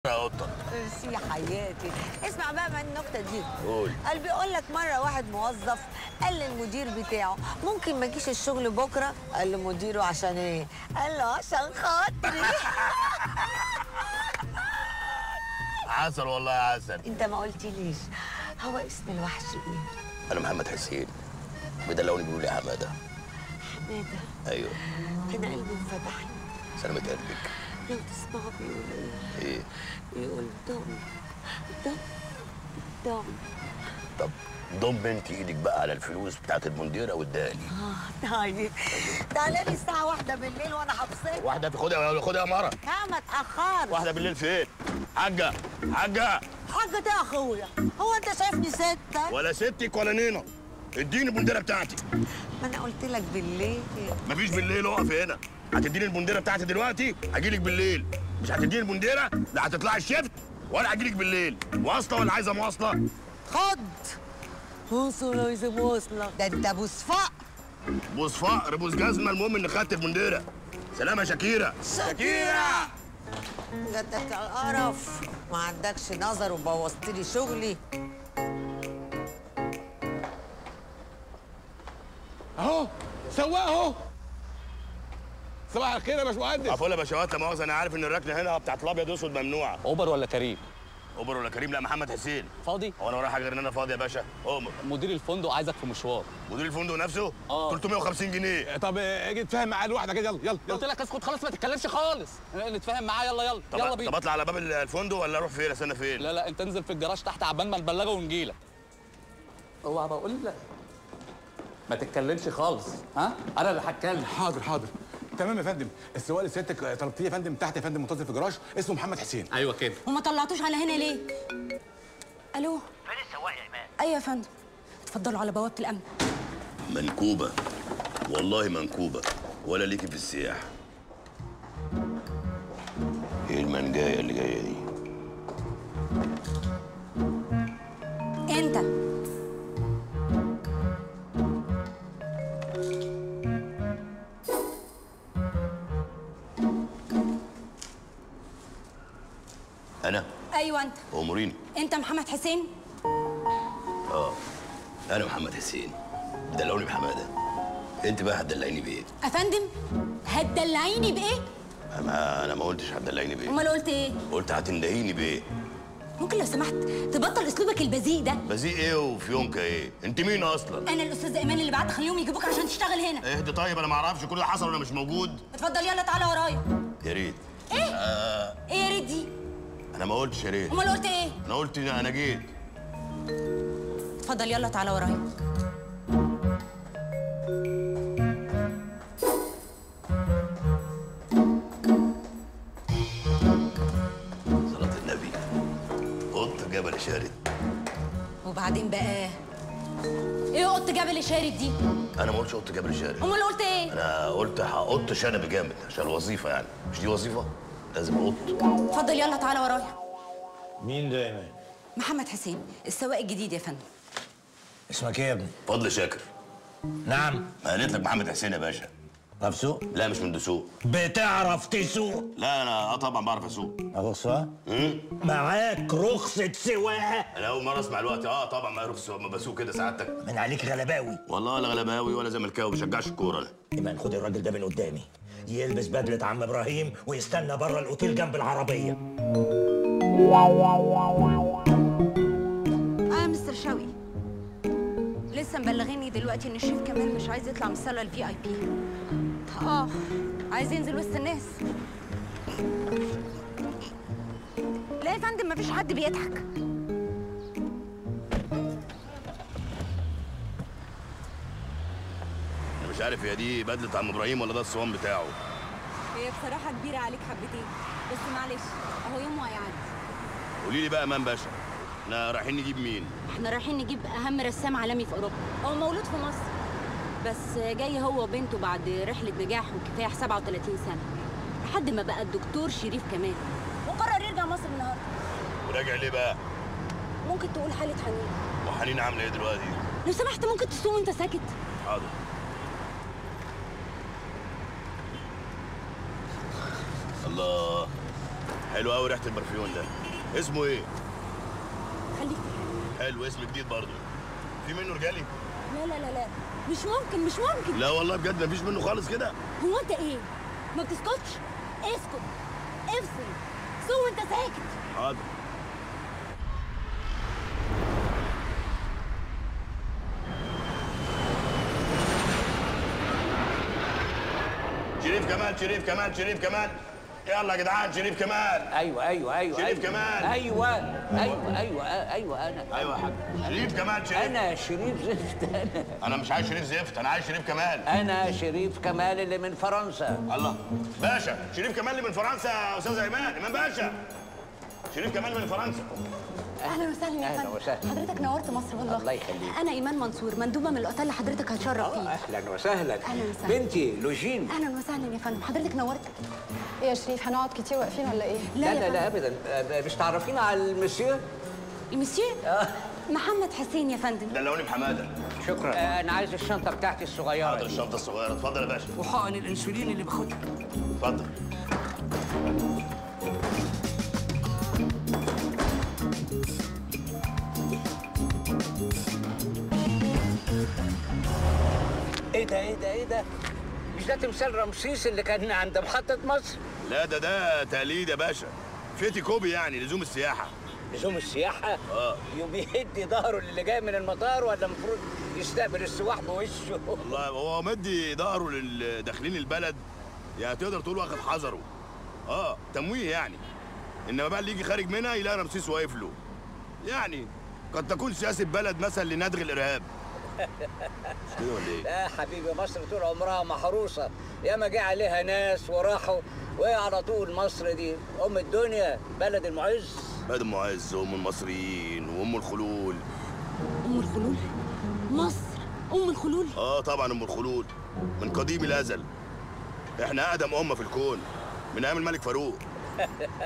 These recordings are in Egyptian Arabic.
يا قطه ميرسي يا حياتي اسمع بقى من النكته دي قول. قال بيقول لك مره واحد موظف قال للمدير بتاعه ممكن ما اجيش الشغل بكره قال لمديره عشان ايه قال له عشان خاطري عسل والله يا عسل انت ما قلتليش هو اسم الوحش ايه انا محمد حسين بدلوني بيقولوا لي حماده حماده ايوه انا قلبي انفتح سلامة قلبك لو تسمعوا بيقول ايه ايه بيقول دم دم دم طب ضم انت ايدك بقى على الفلوس بتاعت المنديره واديها لي اه طيب تعالى لي الساعه واحدة بالليل وانا حبسك واحده في خدها يا خدها يا مره كام اتاخرت واحده بالليل فين حاجه حاجه حاجة ده يا اخويا هو انت شايفني ستة ولا ستك ولا نينا اديني البنديره بتاعتي ما انا قلت لك بالليل مفيش بالليل اقف هنا هتديني البنديره بتاعتي دلوقتي هجيلك بالليل مش هتديني البنديره لا هتطلعي الشفت ولا هجيلك بالليل واصله ولا عايزه مواصله خد وصل عايز مواصلة ده انت ابو صفاء بوس فقر بوس جزمه المهم ان خدت البنديره سلام يا شاكيره شاكيرة جاتك القرف ما عندكش نظر وبوظت لي شغلي اهو سواق اهو صباح الخير يا باشمهندس عفوا يا باشوات لا مؤاخذه انا عارف ان الركنه هنا بتاعت الابيض واسود ممنوعه اوبر ولا كريم اوبر ولا كريم لا محمد حسين فاضي هو انا ورايا حاجه غير ان انا فاضي يا باشا اومر مدير الفندق عايزك في مشوار مدير الفندق نفسه آه. 350 جنيه طب اجي اتفاهم معاه لوحدك كده يلا يلا قلت يلا لك اسكت خلاص ما تتكلمش خالص نتفاهم معاه يلا يلا طب يلا طب بينا اطلع على باب الفندق ولا اروح فين استنى فين لا لا انت انزل في الجراج تحت عبال ما نبلغه ونجيلك اوعى بقول لك ما تتكلمش خالص ها انا اللي هتكلم حاضر حاضر تمام يا فندم السواق اللي سيادتك طلبتيه يا فندم تحت يا فندم منتظر في الجراج اسمه محمد حسين ايوه كده وما طلعتوش على هنا ليه؟ الو فين السواق يا ايمان؟ ايوه يا فندم اتفضلوا على بوابه الامن منكوبه والله منكوبه ولا ليكي في السياح ايه المنجايه اللي جايه دي انت انا ايوه انت اموريني انت محمد حسين انا محمد حسين دلعوني بحماده انت بقى هتدلعيني بايه افندم هتدلعيني بايه ما انا ما قلتش هتدلعيني بايه امال قلت ايه قلت هتندهيني بايه ممكن لو سمحت تبطل اسلوبك البذيء ده بزيق ايه وفيونكا ايه انت مين اصلا انا الاستاذ ايمان اللي بعت خليهم يجيبوك عشان تشتغل هنا اهدي طيب انا ما اعرفش كل اللي حصل وانا مش موجود اتفضل يلا تعالى ورايا يا ريت ايه يا ريت دي انا ما قلتش يا ريت امال قلت ايه انا قلت انا جيت اتفضل يلا تعالى ورايا صلاة النبي قط جبل شارد وبعدين بقى ايه قط جبل شارد دي انا ما قلتش قط جبل شارد امال قلت ايه انا قلت هقط شنب جامد عشان الوظيفه يعني مش دي وظيفه لازم اقط اتفضل يلا تعالى ورايا مين ده يا مان؟ محمد حسين السواق الجديد يا فندم اسمك ايه يا ابني؟ فضل شاكر نعم ما قالت لك محمد حسين يا باشا تعرف سوق؟ لا مش من دسوق بتعرف تسوق؟ لا انا اه طبعا بعرف اسوق رخصة؟ امم معاك رخصة سواقة؟ انا اول مره اسمع الوقت اه طبعا ما رخص ما بسوق كده سعادتك من عليك غلباوي والله ولا غلباوي ولا زملكاوي ما بشجعش الكوره انا ايمان خد الراجل ده من قدامي يلبس بدلة عم ابراهيم ويستنى بره الاوتيل جنب العربية اه مستر شوقي لسه مبلغيني دلوقتي ان الشيف كمال مش عايز يطلع من الصاله الفي اي بي اه عايز ينزل وسط الناس لا يا فندم مفيش حد بيضحك انا مش عارف هي دي بدله عم ابراهيم ولا ده الصوان بتاعه هي بصراحة كبيرة عليك حبتين بس معلش اهو يوم وهيعدي قولي لي بقى امان باشا احنا رايحين نجيب مين احنا رايحين نجيب اهم رسام عالمي في اوروبا هو مولود في مصر بس جاي هو وبنته بعد رحله نجاح وكفاح 37 سنه لحد ما بقى الدكتور شريف كمال وقرر يرجع مصر النهارده وراجع ليه بقى ممكن تقول حاله حنين وحنين عامله ايه دلوقتي لو سمحت ممكن تسوق وانت ساكت حاضر الله حلو قوي ريحه البرفيون ده اسمه ايه خليك حلو اسم جديد برضه في منه رجالي لا لا لا لا مش ممكن مش ممكن لا والله بجد مفيش منه خالص كده هو انت ايه ما بتسكتش اسكت افصل سو انت ساكت حاضر شريف كمال شريف كمال شريف كمال يلا يا جدعان شريف كمال ايوه ايوه ايوه شريف أيوة. كمال. ايوه ايوه ايوه ايوه انا ايوه يا حاج شريف كمال شريف انا شريف زفت انا انا مش عايز شريف زفت انا عايز شريف كمال انا شريف كمال اللي من فرنسا الله باشا شريف كمال اللي من فرنسا يا استاذ ايمان ايمان باشا شريف كمال من فرنسا اهلا وسهلا يا أهلا فندم وسهلا. حضرتك نورت مصر والله الله يخليك. انا ايمان منصور مندوبه من الاوتيل اللي حضرتك هتشرف فيه اهلا وسهلا أهلا وسهلا. بنتي لوجين اهلا وسهلا يا فندم حضرتك نورت ايه يا شريف هنقعد كتير واقفين ولا ايه لا يا لا فندم. لا ابدا آه، مش تعرفين على المسيو المسيو محمد حسين يا فندم دلوني بحماده شكرا آه، انا عايز الشنطه بتاعتي الصغيره حاضر دي. الشنطه الصغيره اتفضل يا باشا وحقن الانسولين اللي باخدها اتفضل ايه ده ايه ده ايه ده مش ده تمثال رمسيس اللي كان عند محطه مصر لا ده ده تقليد يا باشا فيتي كوبي يعني لزوم السياحه لزوم السياحه اه يوم يهدي ظهره اللي جاي من المطار ولا المفروض يستقبل السواح بوشه والله هو مدي ظهره للداخلين البلد يعني تقدر تقول واخد حذره اه تمويه يعني انما بقى اللي يجي خارج منها يلاقي رمسيس واقف له يعني قد تكون سياسه بلد مثلا لندغ الارهاب مش كده ولا ايه؟ لا حبيبي مصر طول عمرها محروسه ياما جه عليها ناس وراحوا وهي على طول مصر دي ام الدنيا بلد المعز بلد المعز وام المصريين وام الخلول ام الخلول مصر ام الخلول اه طبعا ام الخلول من قديم الازل احنا اقدم امه في الكون من ايام الملك فاروق لو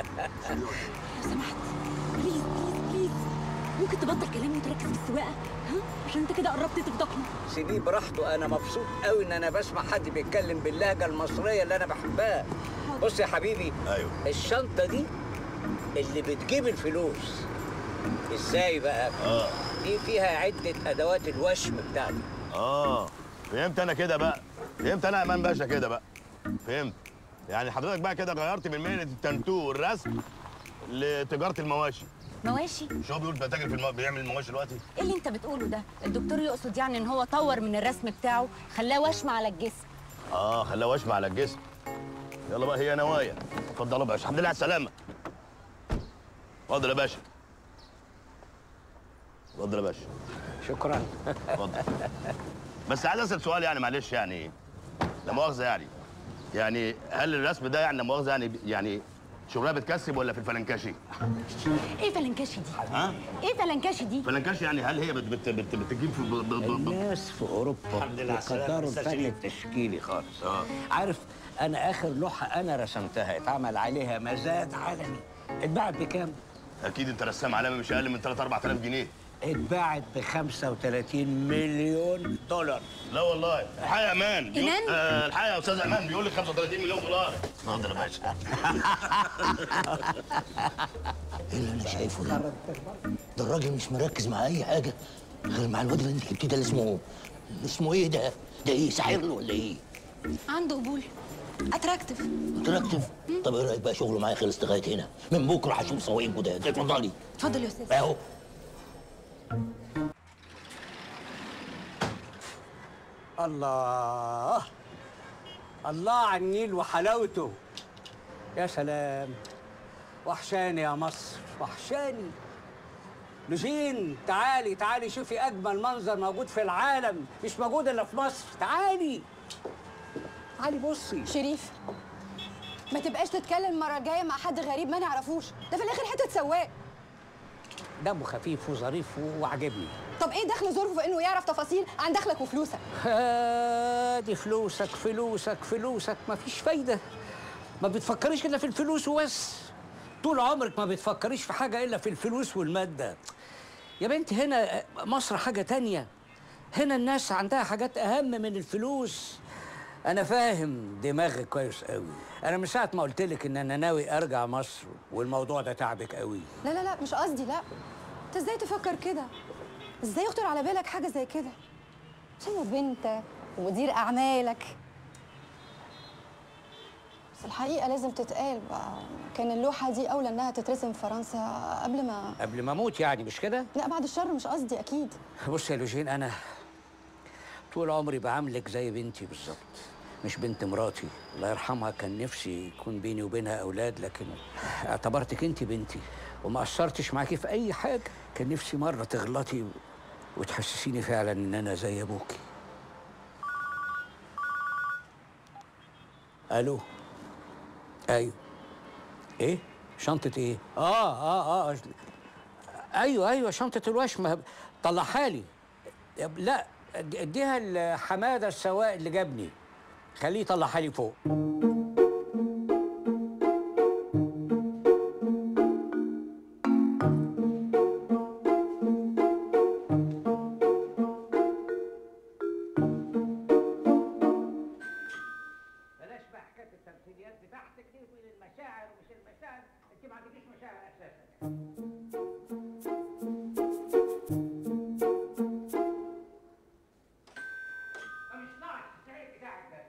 سمحت بليز بليز بليز ممكن تبطل كلامي وتركز في السواقه ها عشان انت كده قربت تفضحني سيبيه براحته انا مبسوط قوي ان انا بسمع حد بيتكلم باللهجه المصريه اللي انا بحبها بص يا حبيبي ايوه الشنطه دي اللي بتجيب الفلوس ازاي بقى اه دي فيها عده ادوات الوشم بتاعتي اه فهمت انا كده بقى فهمت انا يا امان باشا كده بقى فهمت يعني حضرتك بقى كده غيرت من مهنه التنتو والرسم لتجاره المواشي مواشي مش هو بيقول بتاجر في المو... بيعمل المواشي دلوقتي ايه اللي انت بتقوله ده الدكتور يقصد يعني ان هو طور من الرسم بتاعه خلاه وشم على الجسم اه خلاه وشم على الجسم يلا بقى هي نوايا اتفضل يا باشا الحمد لله على السلامه اتفضل يا باشا اتفضل يا باشا شكرا اتفضل بس عايز اسال سؤال يعني معلش يعني لا مؤاخذه يعني يعني هل الرسم ده يعني لا مؤاخذه يعني يعني شغلها بتكسب ولا في الفلنكاشي؟ ايه فلنكاشي دي ها؟ ايه فلنكاشي دي فلنكاشي يعني هل هي بت بت بت بتجيب في ب- ب- ب- ب- الناس في اوروبا الحمد لله على السلامة، بيقدروا أستاذ الفن شريف. التشكيلي خالص آه. عارف انا اخر لوحه انا رسمتها اتعمل عليها مزاد عالمي اتباعت بكام؟ اكيد انت رسام عالمي مش اقل من 3 4000 جنيه اتباعت ب 35 مليون دولار لا والله الحقيقه يا امان بيقول- إيمان؟ آه الحقيقه يا استاذ امان بيقول لك 35 مليون دولار اتفضل يا باشا ايه اللي انا شايفه ده؟ ده الراجل مش مركز مع اي حاجه غير مع الواد اللي انت جبتيه ده اللي اسمه اسمه ايه ده؟ ده ايه ساحر له ولا ايه؟ عنده قبول اتراكتيف اتراكتيف طب ايه رايك بقى شغله معايا خلص لغايه هنا من بكره هشوف سواقين جداد اتفضلي اتفضل يا استاذ اهو الله الله على النيل وحلاوته يا سلام وحشاني يا مصر وحشاني لوجين تعالي تعالي شوفي اجمل منظر موجود في العالم مش موجود الا في مصر تعالي تعالي بصي شريف ما تبقاش تتكلم المره الجايه مع حد غريب ما نعرفوش ده في الاخر حته سواق دمه خفيف وظريف وعجبني طب ايه دخل ظروفه في انه يعرف تفاصيل عن دخلك وفلوسك دي فلوسك فلوسك فلوسك مفيش فايدة ما بتفكريش إلا في الفلوس وبس طول عمرك ما بتفكريش في حاجة إلا في الفلوس والمادة يا بنت هنا مصر حاجة تانية هنا الناس عندها حاجات أهم من الفلوس انا فاهم دماغك كويس قوي انا من ساعه ما قلت لك ان انا ناوي ارجع مصر والموضوع ده تعبك قوي لا لا لا مش قصدي لا انت ازاي تفكر كده ازاي يخطر على بالك حاجه زي كده عشان هو بنتك ومدير اعمالك بس الحقيقه لازم تتقال بقى كان اللوحه دي اولى انها تترسم في فرنسا قبل ما قبل ما اموت يعني مش كده لا بعد الشر مش قصدي اكيد بص يا لوجين انا طول عمري بعاملك زي بنتي بالظبط مش بنت مراتي الله يرحمها كان نفسي يكون بيني وبينها اولاد لكن اعتبرتك انت بنتي وما قصرتش معاكي في اي حاجه كان نفسي مره تغلطي و- وتحسسيني فعلا ان انا زي ابوكي الو ايوه ايه شنطه ايه اه اه اه ايوه ايوه شنطه الوشم طلعها لي يب- لا اد- اديها لحماده السواق اللي جابني خليه يطلعها لي فوق بلاش بقى حكايه التمثيليات بتاعتك دي المشاعر ومش المشاعر انت ما عندكيش مشاعر اساسا مش ناقص السعيد بتاعك ده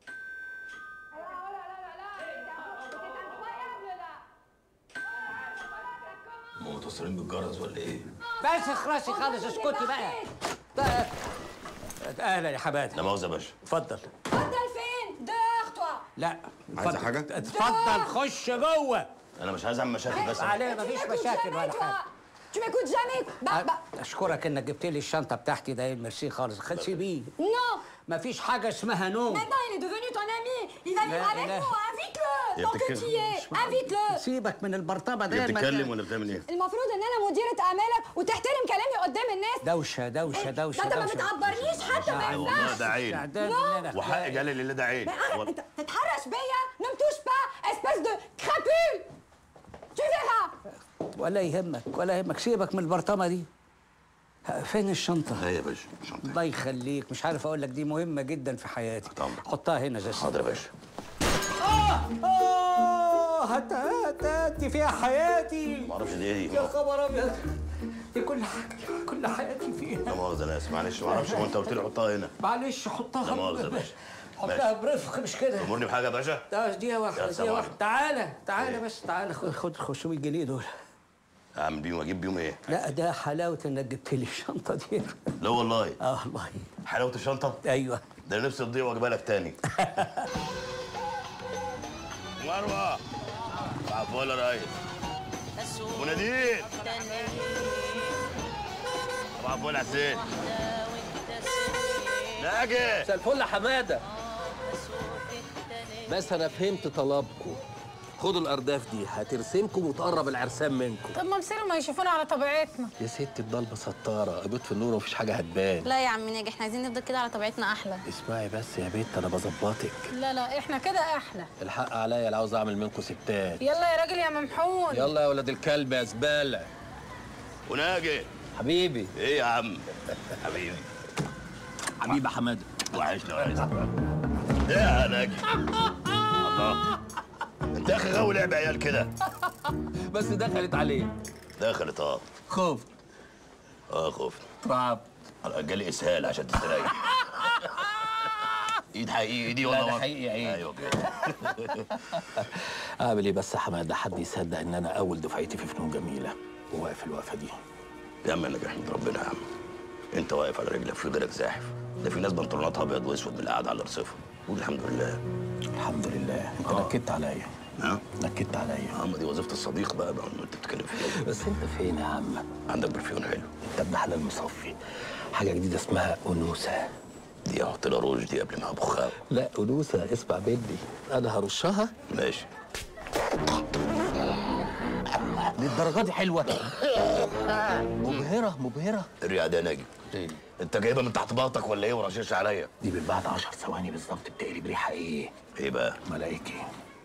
هم متصلين بالجرس ولا ايه؟ بس خلاص خالص اسكتي بقى بقى اهلا يا حماده لا مؤاخذة يا باشا اتفضل اتفضل فين دور toi لا عايزة اتفضل. حاجة؟ اتفضل خش جوه انا مش عايز اعمل مشاكل بس عليه مفيش مشاكل ولا حاجه Tu m'écoutes jamais Bah, bah, اشكرك انك جبت لي الشنطه بتاعتي ده ميرسي خالص خد سيبيه non مفيش حاجه اسمها نوم Maintenant, il est devenu ton ami Il va vivre لا avec إله. nous Invite-le هي Tant que بتتكلم. tu y es Invite-le سيبك من البرطبه ده هي ما- بتتكلم ولا بتعمل ايه؟ المفروض ان انا مديرة اعمالك وتحترم كلامي قدام الناس دوشه دوشه دوشه ده انت ما دوشه بتعبرنيش حتى ما لا، والله ينفعش ده عين استعداد لا. إن أنا- وحق جلال اللي ده عين Mais arrête, وال- انت تتحرش بيا Ne me touche pas espèce de crapule Tu verras ولا يهمك ولا يهمك سيبك من البرطمه دي ها، فين الشنطه ايه يا باشا شنطة الله يخليك مش عارف اقول لك دي مهمه جدا في حياتي طبعا. حطها هنا زي حاضر يا باشا اه هات هات هات دي فيها حياتي ما اعرفش دي ايه يا خبر ابيض دي كل حاجه كل حياتي فيها لا مؤاخذة انا اسف معلش ما اعرفش هو انت قلت لي حطها هنا معلش حطها لا مؤاخذة يا باشا. حطها برفق مش كده تأمرني بحاجة يا باشا؟ ده دي يا واحده دي سلام. واحده تعالى تعالى بس تعالى خد خد 500 جنيه دول اعمل بيهم اجيب بيهم ايه؟ لا ده حلاوه انك جبت لي الشنطه دي لا والله اه والله حلاوة الشنطة ايوه ده أنا نفسي تضيع واجيبها لك تاني مروة عفوا يا ريس ونادين عفوا يا حسين ناجي مساء الفل يا حماده بس انا فهمت طلبكم خدوا الارداف دي هترسمكم وتقرب العرسان منكم طب ما مصير ما يشوفونا على طبيعتنا يا ست الضلمه ستاره ابيض في النور ومفيش حاجه هتبان لا يا عم ناجي احنا عايزين نفضل كده على طبيعتنا احلى اسمعي بس يا بنت انا بظبطك لا لا احنا كده احلى الحق عليا اللي عاوز اعمل منكم ستات يلا يا راجل يا ممحون يلا يا ولاد الكلب يا زباله وناجي حبيبي ايه يا عم حبيبي حبيبي يا حماده وحشني وحشني ايه يا ناجي الله انت يا اخي غاوي لعب عيال كده بس دخلت عليه دخلت اه خفت اه خفت رعب جالي اسهال عشان تستريح ايد حقيقي دي ولا لا، ده وضع؟ حقيقي عيد. ايوه كده اعمل ايه بس يا حماده حد يصدق ان انا اول دفعتي في فنون جميله وواقف الوقفه دي يا عم انك احمد ربنا يا عم انت واقف على رجلك في غيرك زاحف ده في ناس بنطلوناتها ابيض واسود من القعده على رصيفها قول الحمد لله الحمد لله انت آه. نكدت عليا ها نكدت عليا يا عم دي وظيفه الصديق بقى بقى انت بتتكلم فيها بس انت فين يا عم عندك برفيون حلو انت ابن حلال مصفي حاجه جديده اسمها انوثه دي احط لها روج دي قبل ما ابخها لا انوثه اسمع مني انا هرشها ماشي للدرجه دي حلوه مبهره مبهره الريعه ده ناجي ايه انت جايبها من تحت باطك ولا ايه ورشاش عليا دي من بعد 10 ثواني بالظبط بتقلب ريحه ايه ايه بقى ملائكي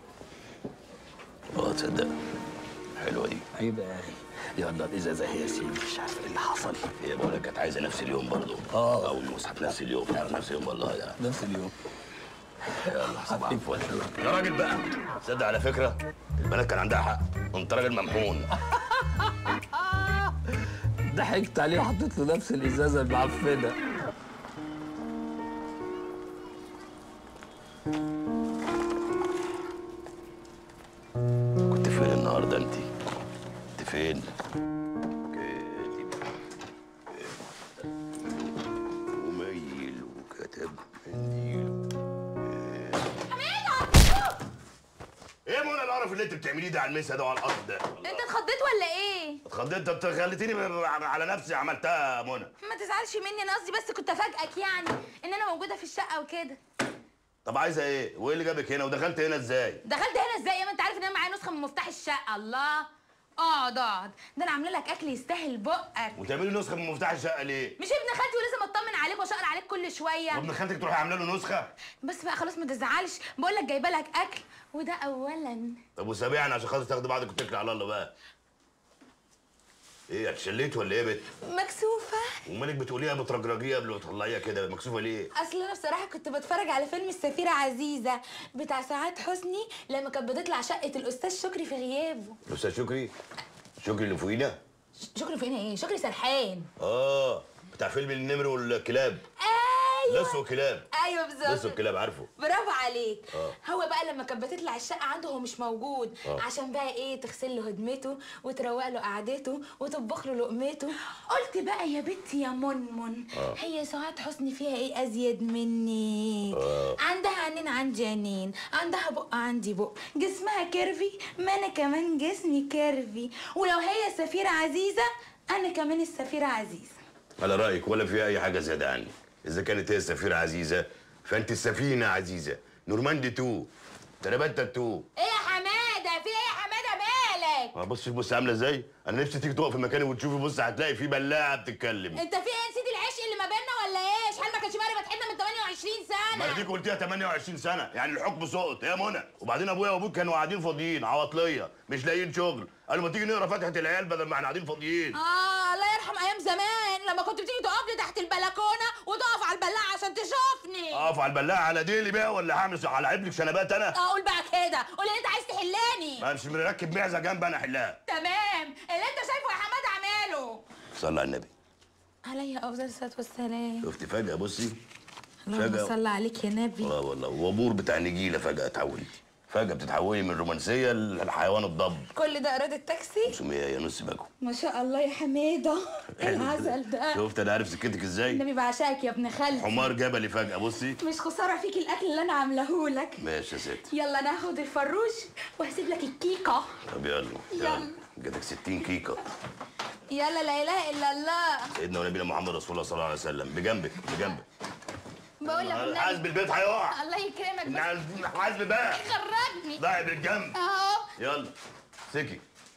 اه تصدق حلوه دي عيب يا اخي يلا الازازه هي يا سيدي مش عارف ايه اللي حصل هي بقول لك كانت عايزه نفس اليوم برضه آه. او المصحف نفس اليوم نفس اليوم والله ده نفس اليوم يلا صباح الفل يا راجل بقى تصدق على فكره البنات كان عندها حق انت راجل ممحون ضحكت عليه وحطيت له نفس الازازه المعفنه كنت فين النهارده انت كنت فين وميل وكتب منديل ايه يا منى القرف اللي انت بتعمليه ده على المسا ده وعلى الارض ده انت اتخضيت ولا ايه؟ اتخضيت انت خليتيني على نفسي عملتها يا منى ما تزعلش مني انا قصدي بس كنت افاجئك يعني ان انا موجوده في الشقه وكده طب عايزه ايه وايه اللي جابك هنا ودخلت هنا ازاي دخلت هنا ازاي ما انت عارف ان انا معايا نسخه من مفتاح الشقه الله اقعد اقعد ده انا عامله لك اكل يستاهل بقك وتعملي نسخه من مفتاح الشقه ليه مش ابن خالتي ولازم اطمن عليك واشقر عليك كل شويه وابن خالتك تروحي عامله له نسخه بس بقى خلاص ما تزعلش بقول لك جايبه لك اكل وده اولا طب وسابعني عشان خاطر تاخدي بعضك وتكلي على الله بقى ايه اتشليت ولا ايه يا بت مكسوفه ومالك بتقوليها بترجرجيها قبل ما تطلعيها كده مكسوفه ليه اصل انا بصراحه كنت بتفرج على فيلم السفيره عزيزه بتاع سعاد حسني لما كانت بتطلع شقه الاستاذ شكري في غيابه الاستاذ شكري شكري اللي فوقينا شكري فين ايه شكري سرحان اه بتاع فيلم النمر والكلاب ايوه لسه وكلاب ايوه لسه بالظبط وكلاب عارفه برافو عليك اه. هو بقى لما كانت بتطلع الشقه عنده هو مش موجود اه. عشان بقى ايه تغسل له هدمته وتروق له قعدته وتطبخ له لقمته قلت بقى يا بنتي يا منمن اه. هي سعاد حسني فيها ايه ازيد مني اه. عندها عينين عندي عينين عندها بق عندي بق جسمها كيرفي ما انا كمان جسمي كيرفي ولو هي سفيره عزيزه انا كمان السفيره عزيزه على رايك ولا في اي حاجه زياده عني اذا كانت هي السفيره عزيزه فانت السفينه عزيزه نورماندي 2 تربتا 2 ايه يا حماده في ايه يا حماده مالك اه بص بص عامله ازاي انا نفسي تيجي تقف في مكاني وتشوفي بص هتلاقي في بلاعه بتتكلم انت في ايه نسيت العشق اللي ما بيننا ولا ايه شحال ما كانش بقى بتحبنا من 28 ما سنه دي قلتيها 28 سنه يعني الحكم سقط يا منى وبعدين ابويا وابوك كانوا قاعدين فاضيين عواطليه مش لاقيين شغل قالوا ما تيجي نقرا فاتحه العيال بدل ما احنا قاعدين فاضيين اه الله يرحم ايام زمان لما كنت بتيجي تقف لي تحت البلكونه وتقف على البلاعه عشان تشوفني اقف على البلاعه على ديلي بقى ولا هعمل على عبلك شنبات انا اه قول بقى كده قول اللي انت عايز تحلاني ما مش مركب معزه جنب انا احلها تمام اللي انت شايفه يا حماده اعمله صلى على النبي عليا افضل الصلاه والسلام شفتي فجاه بصي اللهم صل عليك يا نبي اه والله وبور بتاع نجيله فجاه اتحولتي فجاه بتتحولي من رومانسيه للحيوان الضب كل ده اراده تاكسي 500 يا نص باكو ما شاء الله يا حماده ايه العسل ده شفت انا عارف سكتك ازاي النبي بعشقك يا ابن خالتي حمار جبلي فجاه بصي مش خساره فيك الاكل اللي انا عاملاه ماشي يا ست يلا ناخد الفروش وهسيب لك الكيكه طب يلا يلا. جاتك 60 كيكه يلا لا اله الا الله سيدنا ونبينا محمد رسول الله صلى الله عليه وسلم بجنبك بجنبك بقول لك النبي- حاسب البيت هيقع الله يكرمك بس حاسب بقى خرجني ضايع بالجنب اهو يلا سكي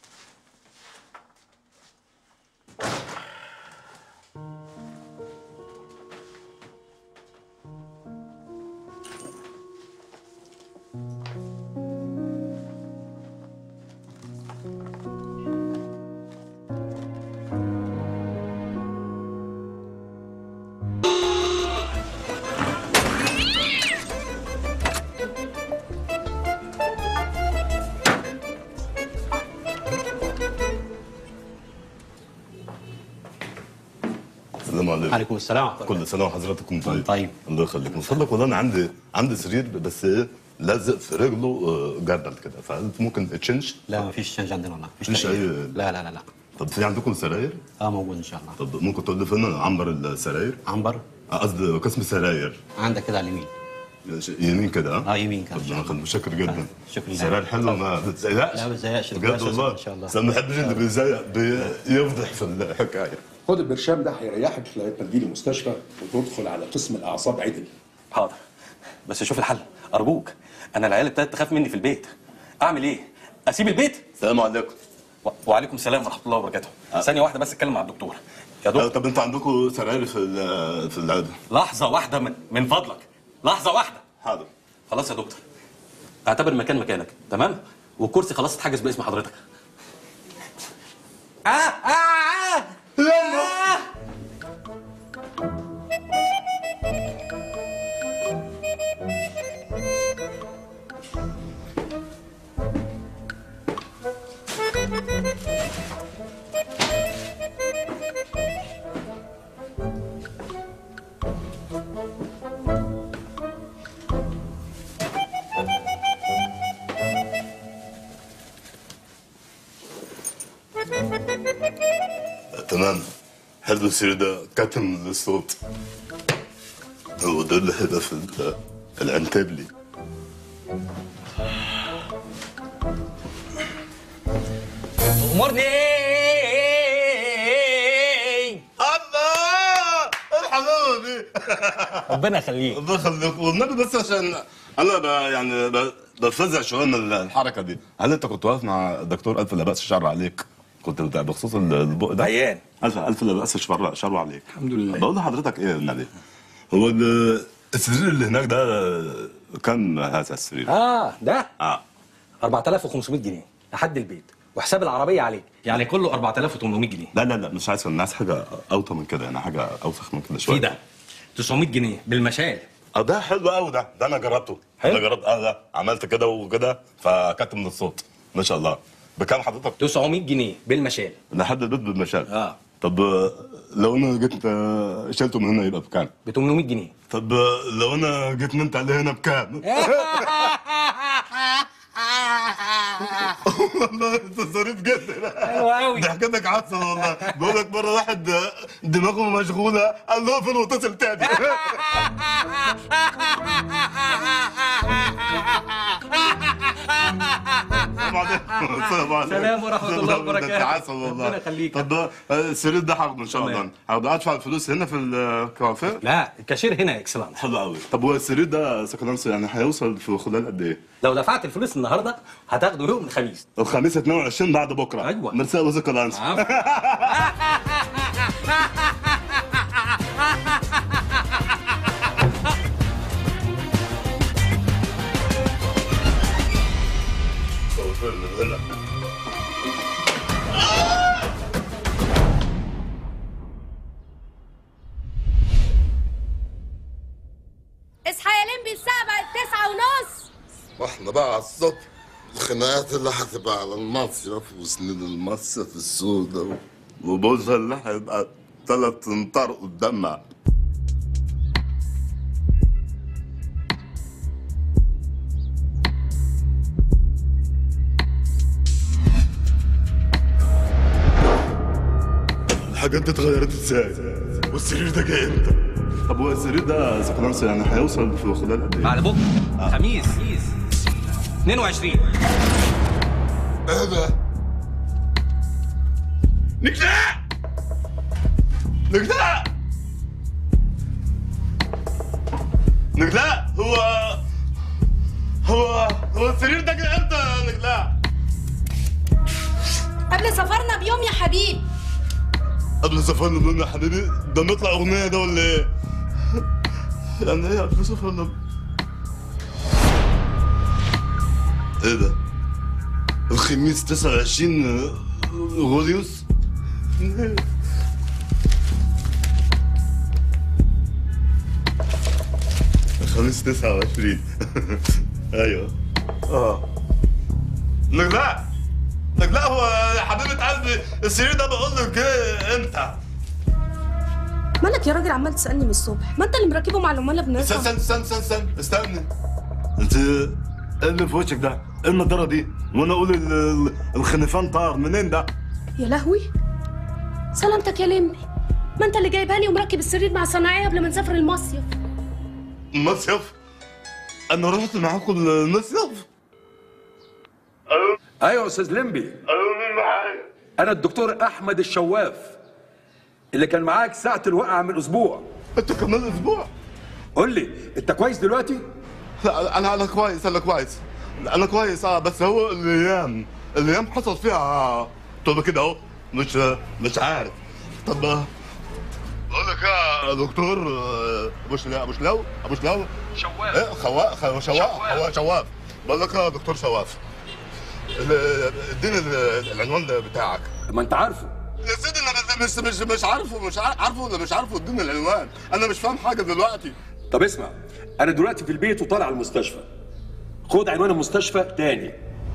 السلام عليكم عليكم السلام كل سنه وحضراتكم طيب طيب الله يخليك من فضلك والله انا عندي عندي سرير بس ايه لازق في رجله آه، جردل كده فانت ممكن تشنج لا مفيش تشنج عندنا والله مفيش تغيير. اي لا لا لا لا طب في عندكم سراير؟ اه موجود ان شاء الله طب ممكن تقول لي فين عنبر السراير؟ عنبر؟ قصدي قسم سراير عندك كده على اليمين يمين كده ها؟ اه يمين كده طب انا كنت متشكر جدا شكرا سراير حلوه ما بتزيقش لا ما بتزيقش بجد والله ان شاء الله بس انا ما بحبش اللي بيزيق بيفضح في الحكايه خد البرشام ده هيريحك لغايه ما تجيلي المستشفى وتدخل على قسم الاعصاب عدل حاضر بس شوف الحل ارجوك انا العيال ابتدت تخاف مني في البيت اعمل ايه اسيب البيت السلام عليكم و... وعليكم السلام ورحمه الله وبركاته ثانيه واحده بس اتكلم مع الدكتور يا دكتور طب انتوا عندكم سراير في ال- في العياده لحظه واحده من, من فضلك لحظه واحده حاضر خلاص يا دكتور اعتبر المكان مكانك تمام والكرسي خلاص اتحجز باسم حضرتك آه آه آه آه تمام حلو السرير ده كتم الصوت هو ده اللي هيبقى في ال- العنتبلي امرني الله الحلاوه دي ربنا يخليك الله يخليك والنبي بس عشان انا ب يعني ب- بفزع شويه من الحركه دي هل انت كنت واقف مع الدكتور الف لا باس شر عليك كنت بتاع بخصوص ال- البق ده عيان الف الف لا باس شر شر عليك الحمد لله بقول لحضرتك ايه النبي هو ال- السرير اللي هناك ده كم هذا السرير؟ اه ده اه 4500 جنيه لحد البيت وحساب العربيه عليك يعني كله 4800 جنيه لا لا لا مش عايز انا عايز حاجه اوطى من كده يعني حاجه اوسخ من كده شويه في ده 900 جنيه بالمشال اه ده حلو قوي ده ده انا جربته حلو؟ انا جربت اه ده عملت كده وكده فكت من الصوت ما شاء الله بكام حضرتك 900 جنيه بالمشال لحد البيت بالمشاكل اه طب آه، لو انا جيت آه، شلته من هنا يبقى بكام ب 800 جنيه طب آه، لو انا جيت نمت عليه هنا بكام والله انت ظريف جدا حلو قوي ضحكتك عسل والله بقول لك مره واحد آه، دماغه مشغوله قال له فين واتصل تاني السلام عليكم السلام عليكم سلام ورحمة الله ده انت وبركاته. عسل والله ربنا يخليك. طب آه، السرير ده هاخده ان شاء الله تمام. هاخده ادفع الفلوس هنا في الكوافير لا الكاشير هنا اكسلانس حلو قوي طب هو السرير ده سكنانس يعني هيوصل في خلال قد ايه؟ لو دفعت الفلوس النهارده هتاخده يوم الخميس الخميس 22 بعد بكره أيوة. ميرسي قوي سكنانس اصحى يا لمبي الساعة بقت تسعة ونص واحنا بقى على الصبح الخناقات اللي هتبقى على المصيف وسنين المصيف السوداء وبوزها اللي هيبقى ثلاث امتار قدامنا الحاجات دي اتغيرت ازاي؟ والسرير ده جاي امتى؟ طب هو السرير ده سكنانس يعني هيوصل في خلال قد ايه؟ بعد بكره خميس 22 ايه ده؟ نجلاء نجلاء نجلاء هو هو هو السرير ده جه امتى يا نجلاء؟ قبل سفرنا بيوم يا حبيب قبل سفرنا بيوم يا حبيبي ده نطلع اغنيه ده ولا ايه؟ يعني ايه قبل سفرنا ب- ايه ده؟ الخميس 29 غوليوس؟ الخميس 29 ايوه اه نجلاء نجلاء هو يا حبيبة قلبي السرير ده بقول لك ايه امتى؟ مالك يا راجل عمال تسألني من الصبح ما انت اللي مركبه مع العمالة استنى بنفسك استنى استنى استنى استنى استنى انت ايه اللي في وشك ده؟ ايه النضاره دي؟ وانا اقول ال- ال- الخنفان طار منين ده؟ يا لهوي سلامتك يا لمبي ما انت اللي جايبها لي ومركب السرير مع صناعية قبل ما نسافر المصيف المصيف؟ انا رحت معاكم المصيف؟ ايوه يا استاذ لمبي ايوه مين معايا؟ انا الدكتور احمد الشواف اللي كان معاك ساعه الوقعه من اسبوع انت كمان اسبوع قول لي انت كويس دلوقتي لا انا انا كويس انا كويس انا كويس اه بس هو الايام الايام حصل فيها طب كده اهو مش مش عارف طب بقول لك يا دكتور آه، ابو شلاو ابو شلاو ابو شلاو شواف ايه خوا خوا شواف هو شواف بقول لك يا دكتور شواف ال- اديني ال- العنوان ده بتاعك ما انت عارفه يا سيدي انا مش مش مش عارفه مش عار- عارفه ولا مش عارفه اديني العنوان انا مش فاهم حاجه دلوقتي طب اسمع انا دلوقتي في البيت وطالع المستشفى خد عنوان المستشفى تاني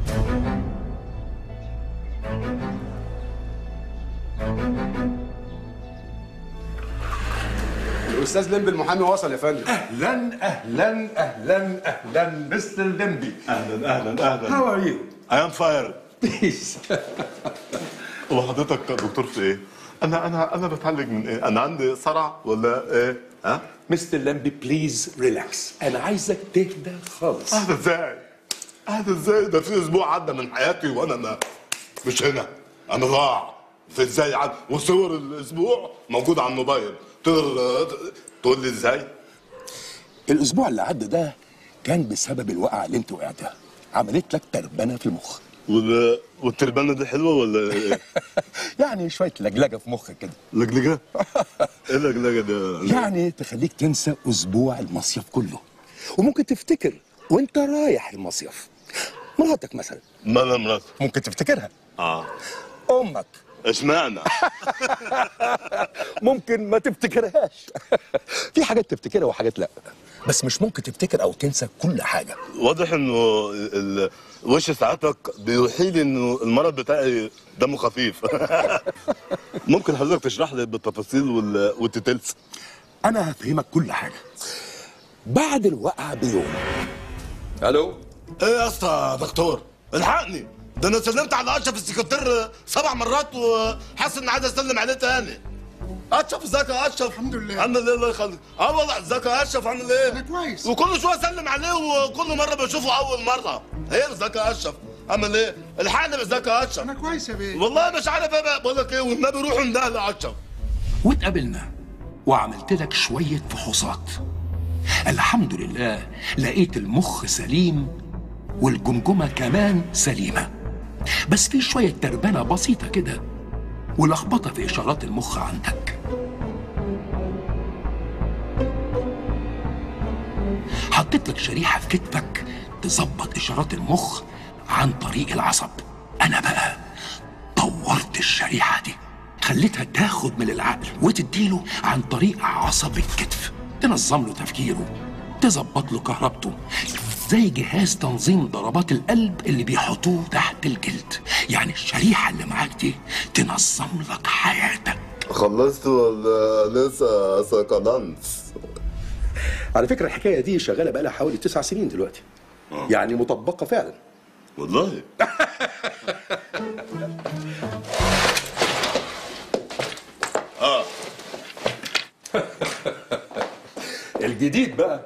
الاستاذ لمبي المحامي وصل يا فندم اهلا اهلا اهلا اهلا مستر لمبي اهلا اهلا اهلا How are you? I am fire وحضرتك دكتور في ايه؟ انا انا انا بتعالج من ايه؟ انا عندي صرع ولا ايه؟ ها؟ مستر لمبي بليز ريلاكس انا عايزك تهدى خالص اهدى ازاي؟ اهدى ازاي؟ ده في اسبوع عدى من حياتي وانا ما مش هنا انا ضاع في ازاي عد وصور الاسبوع موجوده على الموبايل تقدر آه، تقول لي ازاي؟ الاسبوع اللي عدى ده كان بسبب الوقعه اللي انت وقعتها عملت لك تربنه في المخ وال... والتربانه دي حلوه ولا ايه؟ يعني شويه لجلجه في مخك كده لجلجه؟ ايه اللجلجه ده؟ يعني تخليك تنسى اسبوع المصيف كله وممكن تفتكر وانت رايح المصيف مراتك مثلا ما انا مراتي ممكن تفتكرها اه امك اشمعنى؟ ممكن ما تفتكرهاش في حاجات تفتكرها وحاجات لا بس مش ممكن تفتكر او تنسى كل حاجه واضح انه ال... وش ساعتك بيوحي لي انه المرض بتاعي دمه خفيف ممكن حضرتك تشرح لي بالتفاصيل وال... والتتلس انا هفهمك كل حاجه بعد الوقعه بيوم الو ايه يا اسطى يا دكتور الحقني ده انا سلمت على اشرف السكرتير سبع مرات وحاسس اني عايز اسلم عليه تاني اشرف ازيك يا اشرف الحمد لله عامل ايه الله يخليك اه والله ازيك يا اشرف عامل ايه انا كويس وكل شويه اسلم عليه وكل مره بشوفه اول مره ايه ازيك يا اشرف عامل ايه الحقني ازيك يا اشرف انا كويس يا بيه والله مش عارف ايه بقى بقول لك ايه والنبي روحوا اندهل يا اشرف واتقابلنا وعملت لك شويه فحوصات الحمد لله لقيت المخ سليم والجمجمه كمان سليمه بس في شويه تربنه بسيطه كده ولخبطه في اشارات المخ عندك حطيت لك شريحه في كتفك تظبط اشارات المخ عن طريق العصب انا بقى طورت الشريحه دي خليتها تاخد من العقل وتديله عن طريق عصب الكتف تنظم له تفكيره تظبط له كهربته زي جهاز تنظيم ضربات القلب اللي بيحطوه تحت الجلد يعني الشريحة اللي معاك دي تنظم لك حياتك خلصت ولا لسه سكنانس على فكرة الحكاية دي شغالة بقالها حوالي تسع سنين دلوقتي يعني مطبقة فعلا والله اه الجديد بقى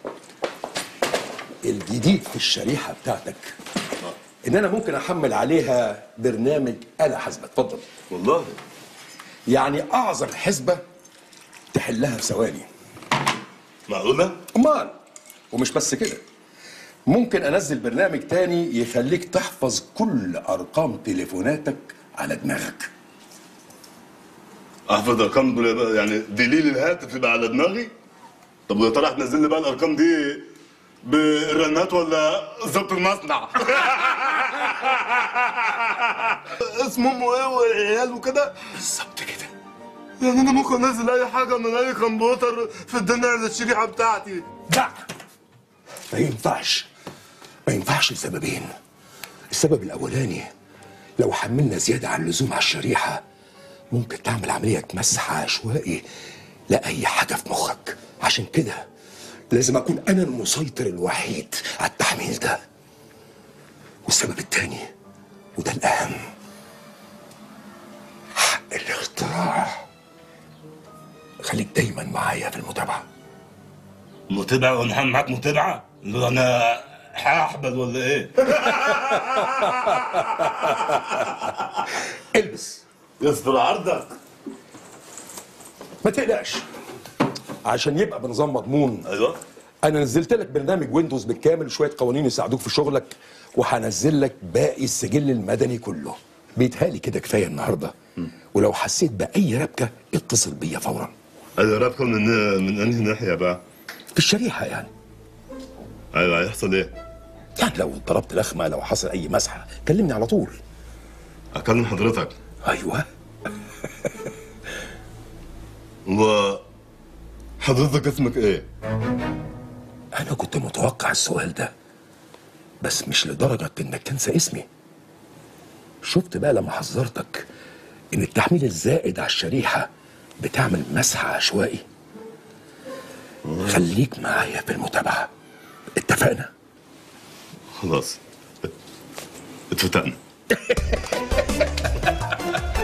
الجديد في الشريحة بتاعتك ان انا ممكن احمل عليها برنامج آلة حاسبة اتفضل والله يعني اعظم حسبة تحلها في ثواني معقولة؟ امال ومش بس كده ممكن انزل برنامج تاني يخليك تحفظ كل ارقام تليفوناتك على دماغك احفظ ارقام دول- يعني دليل الهاتف يبقى على دماغي طب ويا ترى هتنزل لي بقى الارقام دي بالرنات ولا ظبط المصنع اسمه امه ايه والعيال وكده بالظبط كده يعني انا ممكن انزل اي حاجه من اي كمبيوتر في الدنيا على الشريحه بتاعتي لا ما ينفعش ما ينفعش لسببين السبب الاولاني لو حملنا زياده عن اللزوم على الشريحه ممكن تعمل عمليه مسح عشوائي لاي حاجه في مخك عشان كده لازم اكون انا المسيطر الوحيد على التحميل ده والسبب التاني وده الاهم حق الاختراع خليك دايما معايا في المتابعه متابعه وانا هعمل معاك متابعه اللي انا هحبل ولا ايه البس يصدر عرضك ما تقلقش عشان يبقى بنظام مضمون ايوه انا نزلت لك برنامج ويندوز بالكامل وشويه قوانين يساعدوك في شغلك وهنزل لك باقي السجل المدني كله بيتهالي كده كفايه النهارده ولو حسيت باي ربكه اتصل بيا فورا ايوه رابطه من من انهي ناحيه بقى في الشريحه يعني ايوه هيحصل ايه يعني لو ضربت لخمه لو حصل اي مسحه كلمني على طول اكلم حضرتك ايوه و حضرتك اسمك ايه انا كنت متوقع السؤال ده بس مش لدرجه انك تنسى اسمي شفت بقى لما حذرتك ان التحميل الزائد على الشريحه بتعمل مسح عشوائي خليك معايا في المتابعه اتفقنا خلاص اتفتقنا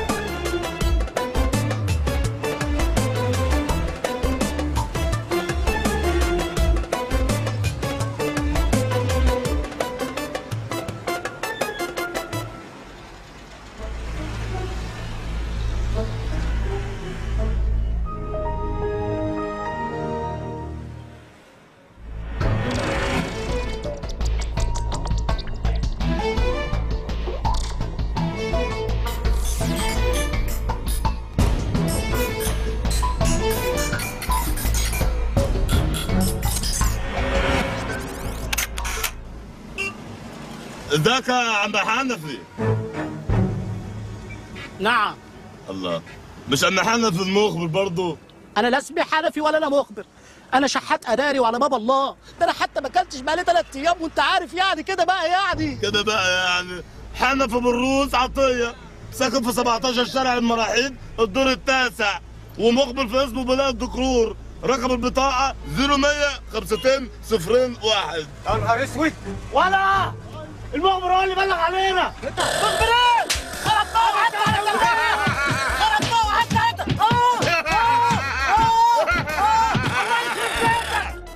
ازيك يا عم حنفي نعم الله مش عم حنفي المخبر برضه انا لا اسمي حنفي ولا انا مخبر انا شحات اداري وعلى باب الله ده انا حتى ما اكلتش بقالي ثلاث ايام وانت عارف يعني كده بقى يعني كده بقى يعني حنفي بالروس عطيه ساكن في 17 شارع المراحيض الدور التاسع ومخبر في اسمه بلاء الدكرور رقم البطاقة 0100 52 صفرين واحد يا نهار اسود ولا المخبر هو اللي بلغ علينا انت مخبر ايه؟ خربتوه حتى على خربتوه حتى انت اه اه اه اه الله يخرب بيتك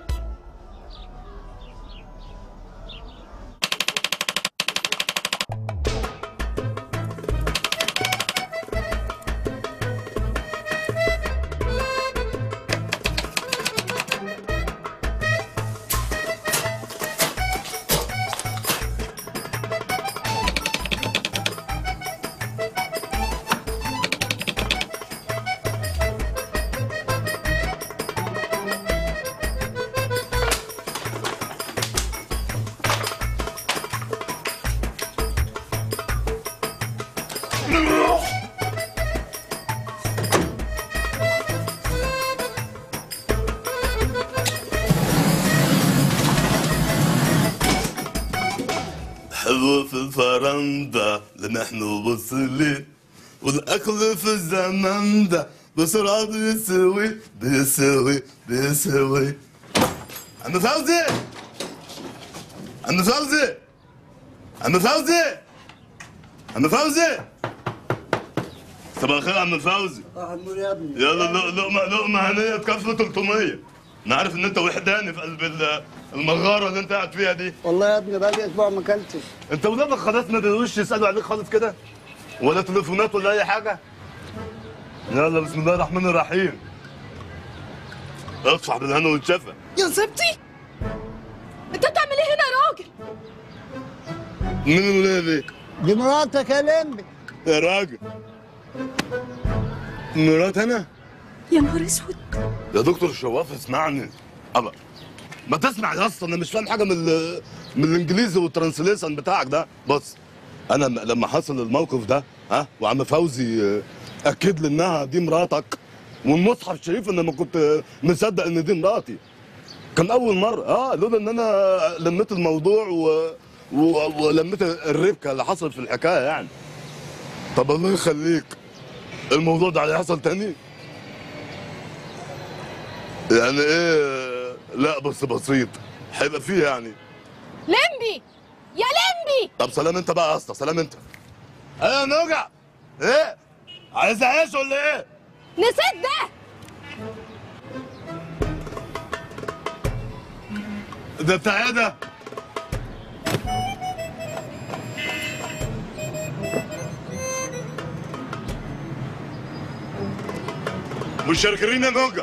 حلوة في الفرندة لنحن وصلي والأكل في الزمن ده بسرعة بيسوي بيسوي بيسوي عم فوزي عم فوزي عم فوزي عم فوزي صباح الخير يا عم فوزي يا ابني يلا ل- لقمة لقمة هنية تكفي 300 أنا عارف إن أنت وحداني في قلب ال- المغارة اللي أنت قاعد فيها دي والله يا ابني بقالي اسبوع ما اكلتش انت ولادك خلاص ما بيقولوش يسالوا عليك خالص كده ولا تليفونات ولا اي حاجه يلا بسم الله الرحمن الرحيم اصفح بالهنا والشفا يا زبطي انت بتعمل ايه هنا يا راجل مين الولايه دي؟ دي مراتك يا لمبي يا راجل مرات انا يا نهار اسود يا دكتور شواف اسمعني الله ما تسمع يا اسطى انا مش فاهم حاجه من ال- من الانجليزي والترانسليشن بتاعك ده بص انا م- لما حصل الموقف ده ها وعم فوزي آه، اكد لي انها دي مراتك والمصحف الشريف انا ما كنت مصدق ان دي مراتي كان اول مره اه لولا ان انا لميت الموضوع و... و... ولميت الربكه اللي حصلت في الحكايه يعني طب الله يخليك الموضوع ده هيحصل تاني يعني ايه لا بس بسيط هيبقى فيه يعني لمبي يا لمبي طب سلام انت بقى يا اسطى سلام انت ايه يا نوجع ايه عايز اعيش ولا ايه نسيت ده ده بتاع ايه ده مشاركين يا نوجع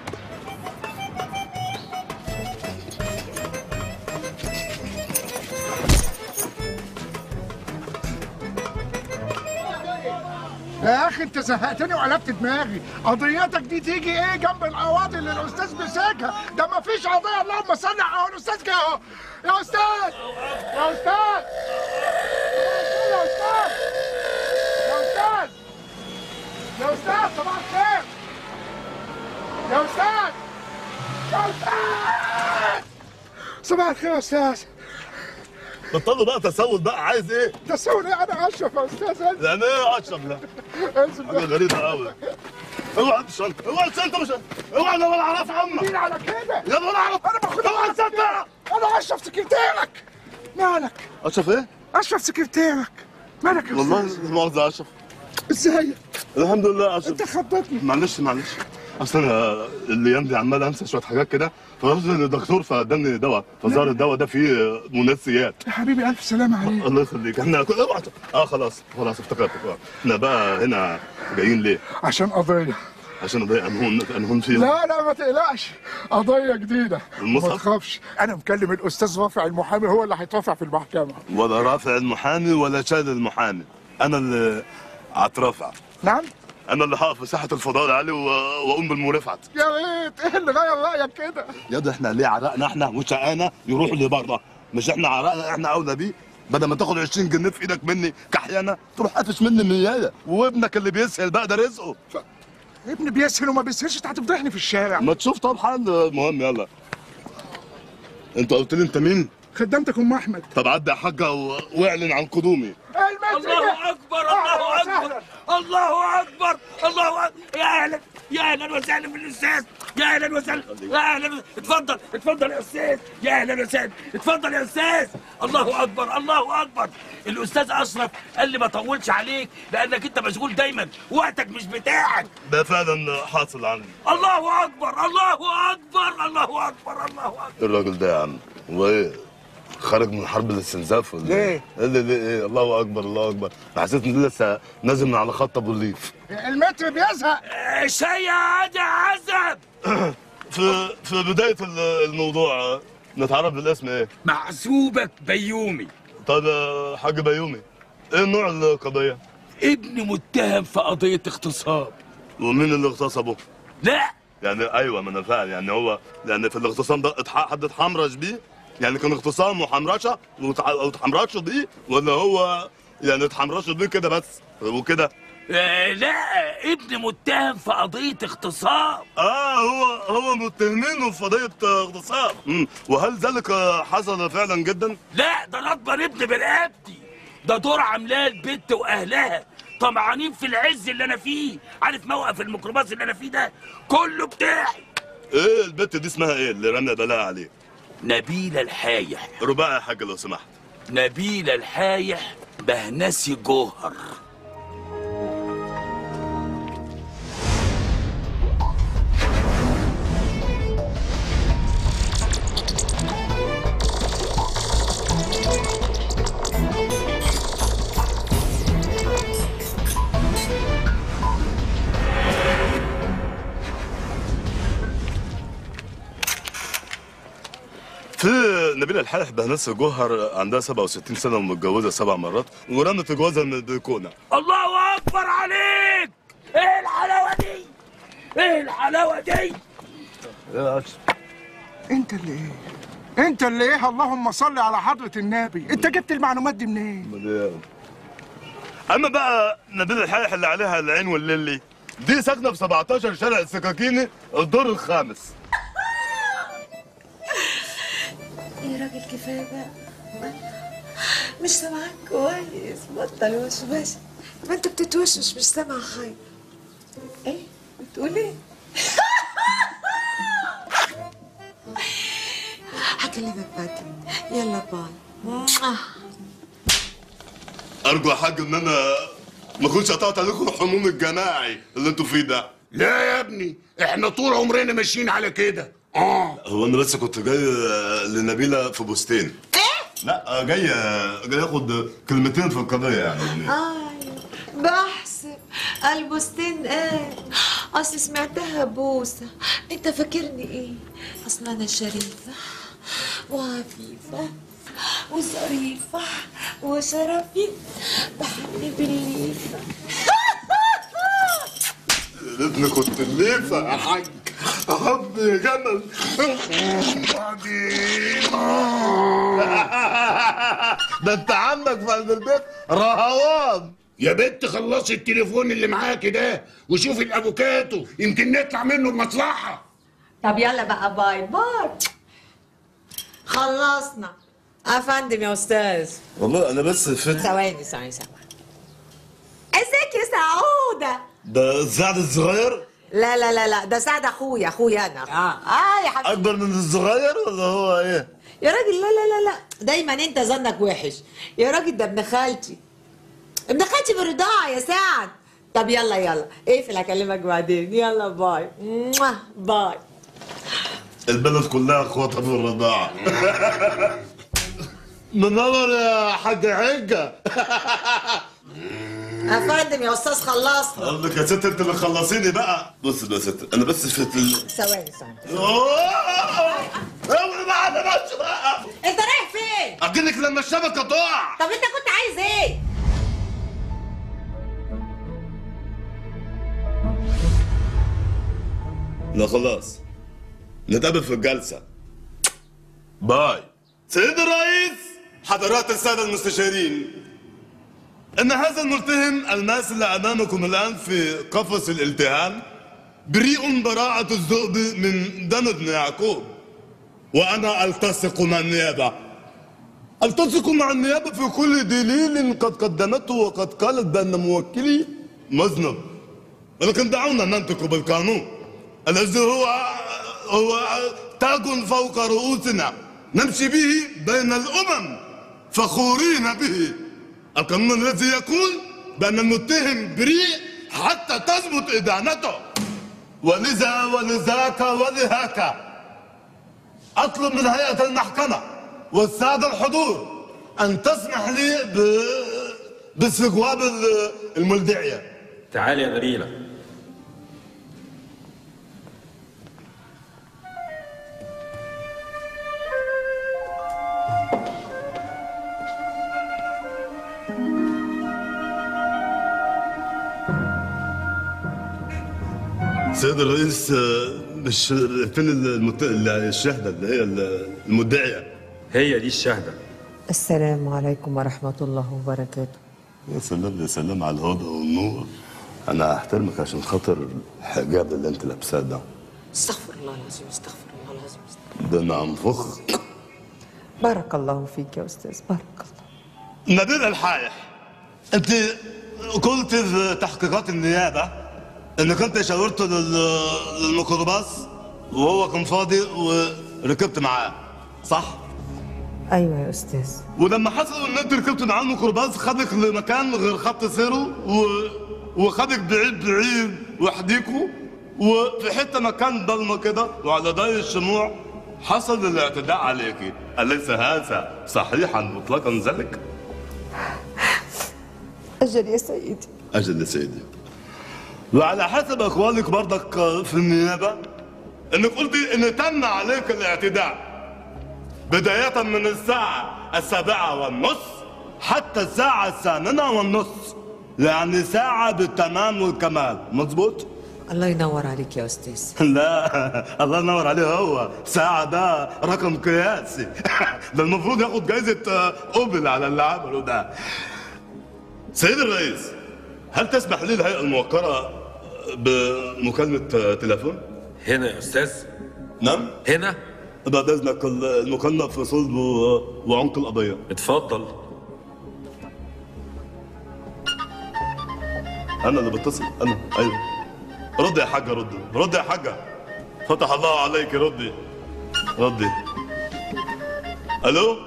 يا اخي انت زهقتني وقلبت دماغي قضيتك دي تيجي ايه جنب القواضي اللي الاستاذ مسكها ده ما فيش قضيه اللهم صل على اهو الاستاذ جه اهو يا استاذ يا استاذ يا استاذ يا استاذ يا استاذ صباح الخير يا استاذ يا استاذ صباح الخير يا استاذ بطلوا بقى تسول بقى عايز ايه تسوي ايه انا اشرف يا استاذ يعني ايه اشرف ده حاجه غريبه قوي اوعى الشنطه اوعى الشنطه مش اوعى انا ولا اعرف عمك مين على كده يا ولا اعرف انا باخد اوعى الشنطه انا اشرف سكرتيرك مالك اشرف ايه اشرف سكرتيرك مالك يا والله استاذ لا مؤاخذه اشرف ازيك الحمد لله اشرف انت خضتني معلش معلش اصل انا الايام دي عمال انسى شويه حاجات كده فرحت للدكتور فاداني دواء فظهر الدواء ده فيه منسيات يا حبيبي الف سلامه عليك الله يخليك احنا كل- اوعى اه خلاص خلاص افتكرت آه. احنا بقى هنا جايين ليه؟ عشان قضيه عشان اضيع انهون انهون فيهم لا لا ما تقلقش قضيه جديده المصحف؟ ما تخافش انا مكلم الاستاذ رافع المحامي هو اللي هيترافع في المحكمه ولا رافع المحامي ولا شال المحامي انا اللي هترافع نعم انا اللي هقف في ساحه الفضاء العالي و- واقوم بالمرافعه يا ريت ايه اللي غير رايك كده يا ده احنا ليه عرقنا احنا وشقانا يروح لبره مش احنا عرقنا احنا اولى بيه بدل ما تاخد 20 جنيه في ايدك مني كحيانه تروح قافش مني ميايه وابنك اللي بيسهل بقى ده رزقه ابني بيسهل وما بيسهلش انت هتفضحني في الشارع ما تشوف طب حل المهم يلا انت قلت لي انت مين؟ خدامتك ام احمد طب عدي يا حاجه و- واعلن عن قدومي الله اكبر الله اكبر الله اكبر الله اكبر يا اهلا يا اهلا وسهلا بالاستاذ يا اهلا وسهلا يا اهلا اتفضل اتفضل يا استاذ يا اهلا وسهلا اتفضل يا استاذ الله اكبر الله اكبر الاستاذ اشرف قال لي ما اطولش عليك لانك انت مشغول دايما وقتك مش بتاعك ده فعلا حاصل عندي الله اكبر الله اكبر الله اكبر الله اكبر إيه الراجل ده يا عم هو ايه خارج من حرب الاستنزاف ولا ليه؟ ايه؟ ليه ليه ايه الله اكبر الله اكبر أنا حسيت اني لسه نازل من على خط ابو الليف المتر بيزهق شيء يا عزب في في بدايه ال- الموضوع نتعرف بالاسم ايه؟ محسوبك بيومي طب يا حاج بيومي ايه نوع القضيه؟ ابن متهم في قضيه اغتصاب ومين اللي اغتصبه؟ لا يعني ايوه ما انا فاهم يعني هو يعني في الاغتصام ده اتح- حد اتحمرش بيه يعني كان اغتصام وحمرشه وتع- او اتحمرشوا بيه ولا هو يعني اتحمرشوا بيه كده بس وكده آه لا ابن متهم في قضيه اغتصاب اه هو هو متهمينه في قضيه اغتصاب مم. وهل ذلك حصل فعلا جدا؟ لا ده انا اكبر ابن برقبتي ده دور عاملاه البت واهلها طمعانين في العز اللي انا فيه عارف موقف الميكروباص اللي انا فيه ده كله بتاعي ايه البت دي اسمها ايه اللي رمنا بلاها عليه؟ نبيلة الحايح رباعي يا حاج لو سمحت نبيلة الحايح بهنسي جوهر في نبيلة الحالح بهنسة جوهر عندها 67 سنة ومتجوزة سبع مرات ورمت جوازها من البلكونة الله اكبر عليك ايه الحلاوه دي ايه الحلاوه دي انت اللي ايه انت اللي ايه اللهم صل على حضرة النبي انت جبت المعلومات دي منين اما بقى نبيلة الحالح اللي عليها العين والليلي دي ساكنة في 17 شارع السكاكيني الدور الخامس يا راجل كفايه بقى مش سامعاك كويس بطل وش بس ما انت بتتوشش مش سامع حاجه ايه بتقول ايه هكلمك بعدين يلا باي ارجو يا حاج ان انا ما اكونش قطعت عليكم الحموم الجماعي اللي انتوا فيه ده لا يا ابني احنا طول عمرنا ماشيين على كده اه هو انا بس كنت جاي لنبيلة في بوستين ايه؟ لا جاي جاي اخد كلمتين في القضية يعني آه بحسب البستين ايه اصل سمعتها بوسه انت فاكرني ايه اصل انا شريفه وعفيفه وظريفه وشرفي بحب بالليفه يا ريتني كنت الليفة يا حاج أحب جمل ده انت عندك في قلب البيت رهوان يا بنت خلصي التليفون اللي معاكي ده وشوفي الافوكاتو يمكن نطلع منه بمصلحه طب يلا بقى باي باي خلصنا افندم يا استاذ والله انا بس فت ثواني ثواني ثواني ازيك يا سعوده ده الزعد الصغير لا لا لا لا ده سعد اخويا اخويا انا اه اه يا حبيبي اكبر من الصغير ولا هو ايه؟ يا راجل لا لا لا لا دايما انت ظنك وحش يا راجل ده ابن خالتي ابن خالتي برضاعة يا سعد طب يلا يلا اقفل اكلمك بعدين يلا باي موah. باي البلد كلها اخواتها بالرضاعة منور يا حاج عجة افندم يا استاذ خلصنا اقول لك يا ست انت اللي خلصيني بقى بص بقى يا ست انا بس في ال... ثواني ثواني اوعي بقى انا ماشي بقى انت رايح فين؟ اجيلك لما الشبكة تقع طب انت كنت عايز ايه؟ لا خلاص نتقابل في الجلسة باي سيد الرئيس حضرات السادة المستشارين إن هذا الملتهم الماثل أمامكم الآن في قفص الالتهام بريء براعة الذئب من دم ابن يعقوب وأنا ألتصق مع النيابة ألتصق مع النيابة في كل دليل قد قدمته وقد قالت بأن موكلي مذنب ولكن دعونا ننطق بالقانون الذي هو هو تاج فوق رؤوسنا نمشي به بين الأمم فخورين به القانون الذي يقول بأن المتهم بريء حتى تثبت إدانته ولذا ولذاك ولهاك أطلب من هيئة المحكمة والسادة الحضور أن تسمح لي ب... باستجواب ال- الملدعية تعالي يا نبيلة سيد الرئيس آه، مش فين المت... الشهدة اللي هي المدعية هي دي الشهدة السلام عليكم ورحمة الله وبركاته يا سلام يا سلام على الهدى والنور أنا أحترمك عشان خاطر الحجاب اللي أنت لابساه ده استغفر الله العظيم استغفر الله العظيم ده أنا أنفخ بارك الله فيك يا أستاذ بارك الله نبيل الحايح أنت قلت في تحقيقات النيابة إنك أنت شاورت لل- للميكروباص وهو كان فاضي وركبت معاه صح؟ أيوة يا أستاذ ولما حصل ان انت ركبت معاه الميكروباص خدك لمكان غير خط سيره و... وخدك بعيد بعيد وحديكوا وفي حته مكان ضلمه كده وعلى ضي الشموع حصل الاعتداء عليك اليس هذا صحيحا مطلقا ذلك؟ أجل يا سيدي اجل يا سيدي وعلى حسب اقوالك برضك في النيابه انك قلتي ان تم عليك الاعتداء بداية من الساعة السابعة والنصف حتى الساعة الثامنة والنصف يعني ساعة بالتمام والكمال مظبوط؟ الله ينور عليك يا أستاذ لا الله ينور عليه هو ساعة ده رقم قياسي ده المفروض ياخد جايزة آه، اوبل على اللي عمله ده سيد الرئيس هل تسمح لي الهيئة الموقرة بمكالمة آه، تليفون؟ هنا يا أستاذ نعم هنا بعد اذنك المكالمة في صلب و- وعمق القضية اتفضل انا اللي بتصل انا ايوه رد يا حاجه رد رد يا حاجه فتح الله عليك ردي ردي الو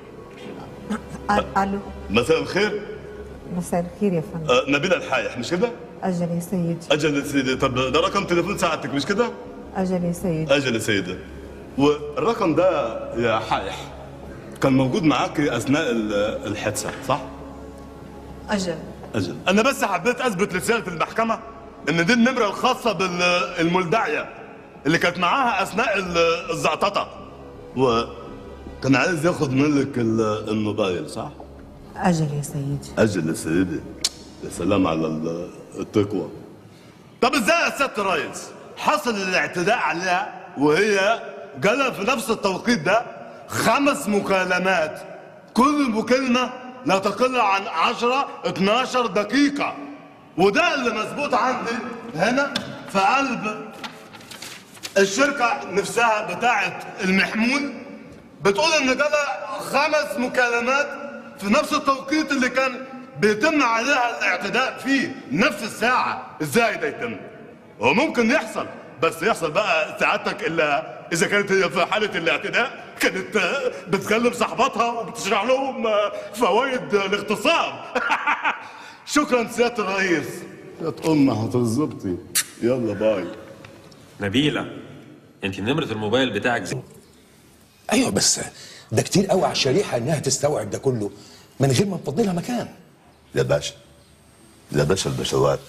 أ- ألو مساء الخير مساء الخير يا فندم آه نبيل الحايح مش كده أجل يا سيدي اجل يا سيدي طب ده رقم تليفون ساعتك مش كده أجل يا سيدي اجل يا سيدي والرقم ده يا حايح كان موجود معاك اثناء ال- الحادثه صح أجل اجل انا بس حبيت اثبت لسياده المحكمه ان دي النمره الخاصه بالملدعيه اللي كانت معاها اثناء ال- الزعططه وكان عايز ياخد منك ال- الموبايل صح أجل يا سيدي اجل يا سيدي يا سلام على ال- التقوى طب ازاي يا سياده الريس حصل الاعتداء عليها وهي جالها في نفس التوقيت ده خمس مكالمات كل مكالمه لا تقل عن 10 12 دقيقه وده اللي مظبوط عندي هنا في قلب الشركه نفسها بتاعه المحمول بتقول ان جالها خمس مكالمات في نفس التوقيت اللي كان بيتم عليها الاعتداء فيه نفس الساعة ازاي ده يتم هو ممكن يحصل بس يحصل بقى سعادتك الا اذا كانت هي في حالة الاعتداء كانت آه، بتكلم صاحباتها وبتشرح لهم آه، فوائد الاغتصاب شكرا سيادة الرئيس يا ام هتظبطي يلا باي نبيلة انت نمرة الموبايل بتاعك زي ايوه بس ده كتير قوي على الشريحه انها تستوعب ده كله من غير ما نفضي لها مكان يا باشا يا باشا البشوات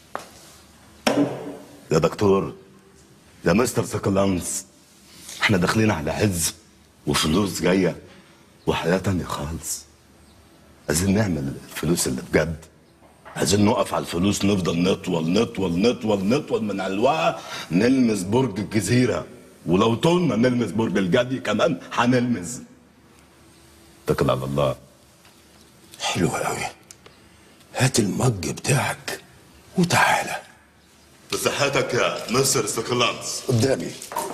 يا دكتور يا مستر سكلانس احنا داخلين على عز وفلوس جاية وحياة تانية خالص عايزين نعمل الفلوس اللي بجد عايزين نقف على الفلوس نفضل نطول نطول نطول نطول من علوها نلمس برج الجزيرة ولو طولنا نلمس برج الجدي كمان هنلمس اتكل على الله حلو قوي هات المج بتاعك وتعالى بصحتك يا مستر سكلانس قدامي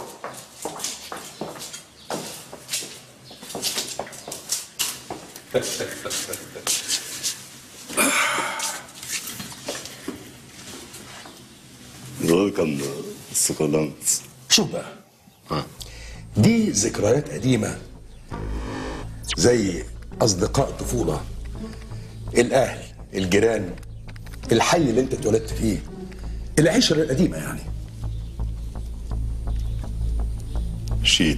ويلكم سكلانس شوف بقى دي ذكريات قديمة زي أصدقاء طفولة الأهل الجيران الحي اللي أنت اتولدت فيه العشرة القديمة يعني شيل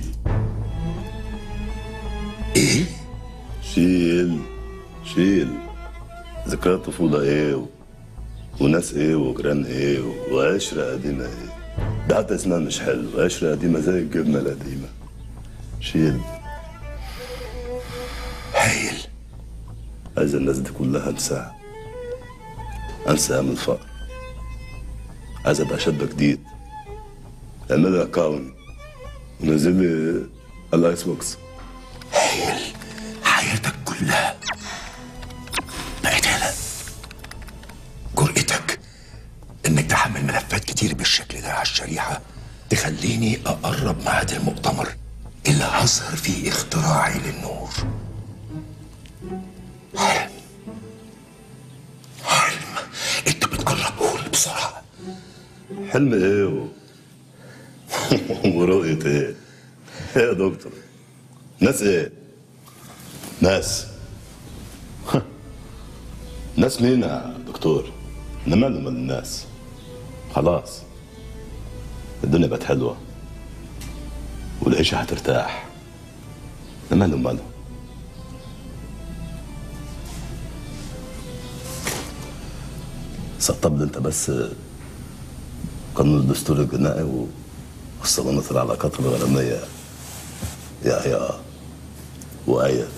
ايه؟ شيل شيل ذكريات طفولة ايه و... وناس ايه وجيران ايه و... وعشرة قديمة ايه ده حتى اسمها مش حلو عشرة قديمة زي الجبنة القديمة شيل هايل عايز الناس دي كلها انساها انسى ايام الفقر عايز ابقى شاب جديد اعمل لي اكونت ونزل لي الايس بوكس هايل حياتك كلها بقت هنا جرأتك انك تحمل ملفات كتير بالشكل ده على الشريحة تخليني اقرب ميعاد المؤتمر اللي هظهر فيه اختراعي للنور حلم حلم انت بتقرب قول بسرعة حلم ايه و... ورؤية ايه؟ ايه يا دكتور؟ ناس ايه؟ ناس ناس مين يا دكتور؟ احنا مالنا مال الناس؟ خلاص الدنيا بقت حلوة والعيشة هترتاح احنا مالهم مالهم؟ سطب لي انت بس قانون الدستور الجنائي و- والصالونات العلاقات الغرامية يا يا وآية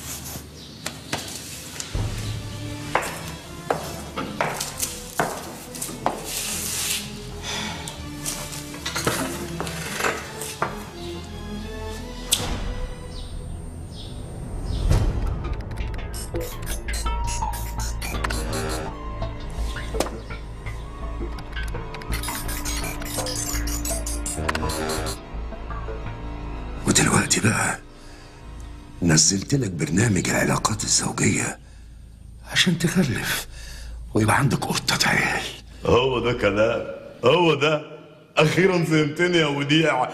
ودلوقتي بقى نزلت لك برنامج العلاقات الزوجية عشان تخلف ويبقى عندك قطة عيال هو ده كلام هو ده اخيرا فهمتني يا وديع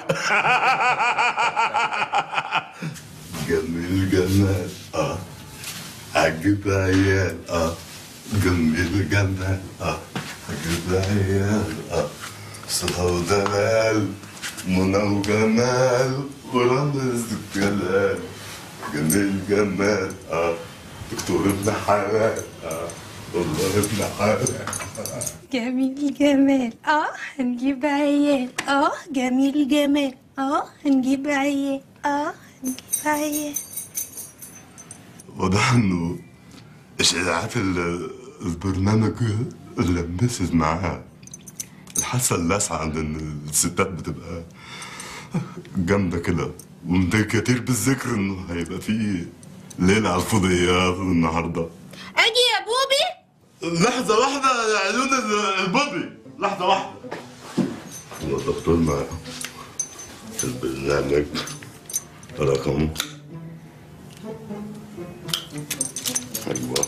جميل جمال اه عجب عيال اه جميل جمال اه عجب عيال اه صفا ودلال منى وجمال ورمز الجلال جميل جمال اه دكتور ابن حلال اه والله ابن حلال جميل جمال اه هنجيب عيال اه جميل جمال اه هنجيب عيال اه هنجيب عيال واضح انه اشاعات ال- البرنامج اللي مسز معاها الحاسه اللاسعه عند ان الستات بتبقى جامده كده ومن كتير بالذكر انه هيبقى في ليله على الفضيات النهارده اجي يا بوبي لحظه واحده يا عيون ال- البوبي لحظه واحده هو الدكتور ما البرنامج رقم ايوه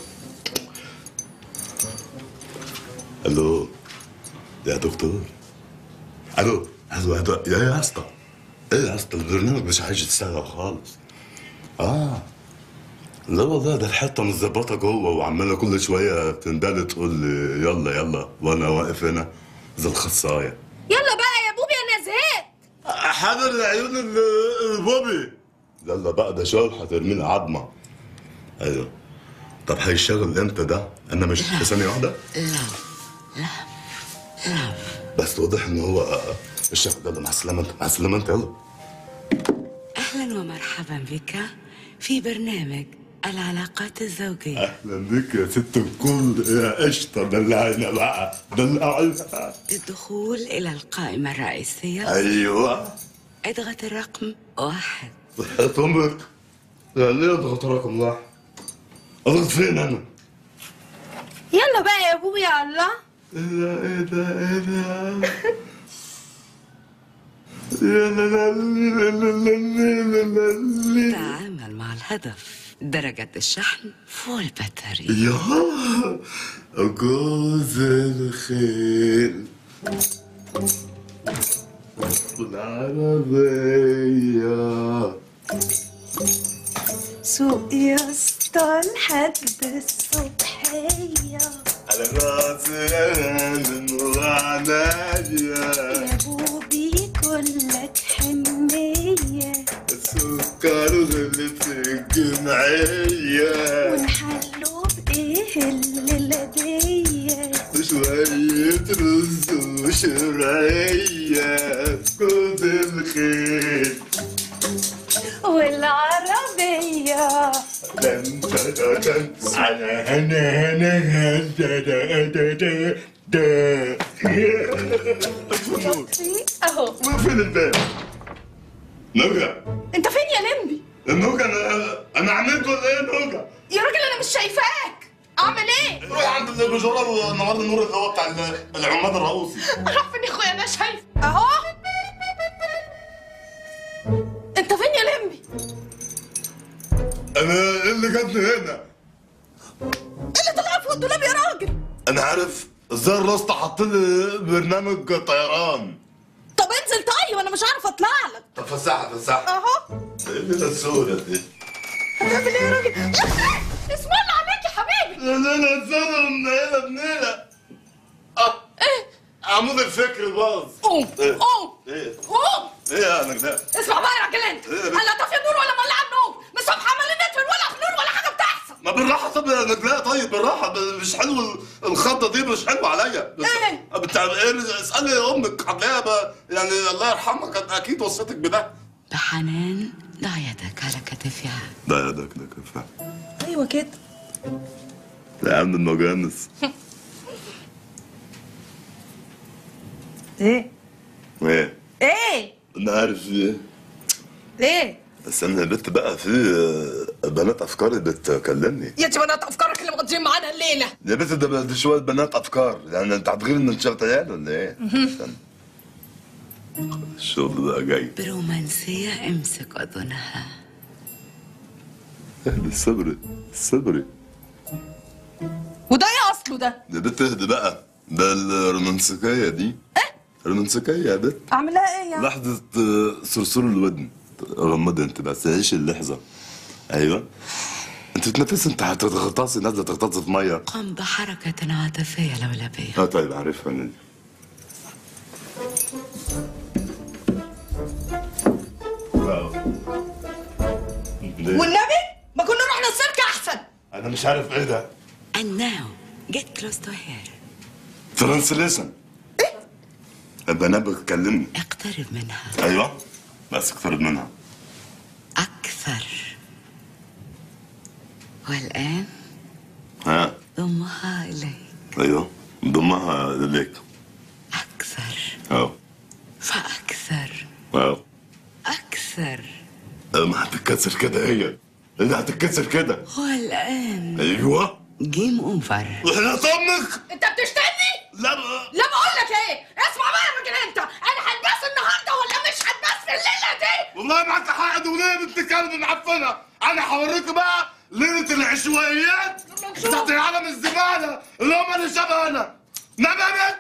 الو يا دكتور الو الو الو يا يا اسطى ايه يا اسطى البرنامج مش عايز يشتغل خالص اه لا والله ده الحته متظبطه جوه وعماله كل شويه تندل تقول لي يلا يلا وانا واقف هنا زي الخصايه يلا بقى يا بوبي انا زهقت حاضر يا عيون ال- البوبي يلا بقى ده شغل هترمينا عظمه ايوه طب هيشتغل امتى ده؟ انا مش في ثانيه واحده؟ بس واضح ان هو الشغل يلا مع السلامه انت مع السلامه انت يلا أهلا ومرحبا بك في برنامج العلاقات الزوجية اهلا بك يا ست الكل يا قشطه دلعينا بقى دلعينا للدخول إلى القائمة الرئيسية ايوه اضغط الرقم واحد صحة امك ليه اضغط رقم واحد اضغط فين انا؟ يلا بقى يا ابويا الله ايه ده ايه ده ايه ده يا لا لا لا لا لا لا لا تعامل مع الهدف درجة الشحن فول باتري يا جوز الخيل والعربية سوق يا اسطى لحد الصبحية على راسي انا وعنايا يا بوبي كلك حنية السكر اللي في الجمعية ونحلو بإيه الليلة دي وشوية رز وشرعية جوز الخيل والعربية دن دا دا دن على هنا هنا هنا دا دا دا دا دا اهو ما فين الباب؟ نوجع انت فين يا لمبي النوجع انا انا عملت ولا ايه نوجع؟ يا راجل انا مش شايفاك اعمل ايه روح عند البجورة النهارده النور اللي هو بتاع العماد الرؤوسي اروح فين يا اخويا انا شايف اهو انت فين يا لمبي انا إيه اللي جابني هنا اللي طلع فوق الدولاب يا راجل انا عارف ازاي الراسطة حط لي برنامج طيران طب انزل طيب انا مش عارفه اطلع لك طب فسحها فسحها اهو ايه اللي السودة دي؟ هتعمل ايه يا راجل اسم الله عليك يا حبيبي لا لا لا السودة منيلة بنيلة اه ايه عمود الفكر باظ قوم إيه؟ قوم ايه قوم ايه يا نجداء اسمع بقى يا راجل انت إيه يا بنت؟ هلا طافي النور ولا مولع النور مش صبح عمالين نطفي ولا في نور ولا حاجه بتحصل ما بالراحة طب يا نجلاء طيب بالراحة ب- مش حلو ال- الخضة دي مش حلوة عليا بس ايه؟ بتاع ايه اسألي أمك هتلاقيها ب- يعني الله يرحمها كانت أكيد وصيتك بده بحنان ضع يدك على كتفها ده يا ده كده كفاية ايوه كده يا عم المجانس ايه ايه ايه أنا عارف ايه ايه بس أنا البت بقى في آه، بنات أفكاري بتكلمني يا انت بنات افكارك اللي مقضيين معانا الليله يا بنت ده دي شوية بنات أفكار يعني أنت هتغير إن أنت شغلت عيال ولا إيه؟ استنى. الشغل ده جاي برومانسية امسك أذنها اهدي الصبري الصبري وده ايه اصله ده يا بنت اهدي بقى ده الرومانسيكية دي ايه؟ رومانسيكية يا بنت اعمل لها ايه يعني لحظة آه، صرصور الودن غمضي انت بس عيش اللحظة ايوه انت بتنفس انت هتغطاسي نازلة تغطاسي في مية قم بحركة عاطفية لولبية اه طيب عارفها انا دي واو. ليه؟ والنبي ما كنا رحنا السيرك احسن انا مش عارف ايه ده And now get close to her ترانسليشن البنات بتكلمني اقترب منها ايوه بس اقترب منها أكثر والآن ها ضمها إليك ايوه ضمها ليك أكثر اه فأكثر اه أكثر ما هتتكسر كده هي اللي هتتكسر كده والآن ايوه جيم أوفر احنا صمك انت بتشتمني لا لا بقول لك ايه اسمع بقى يا راجل انت انا هلبس النهارده ولا مش هلبس في الليله دي والله معاك حق وليه بنت كلب معفنه انا هوريك بقى ليله العشوائيات بتاعت العالم الزباله اللي هم اللي شبهنا نبنت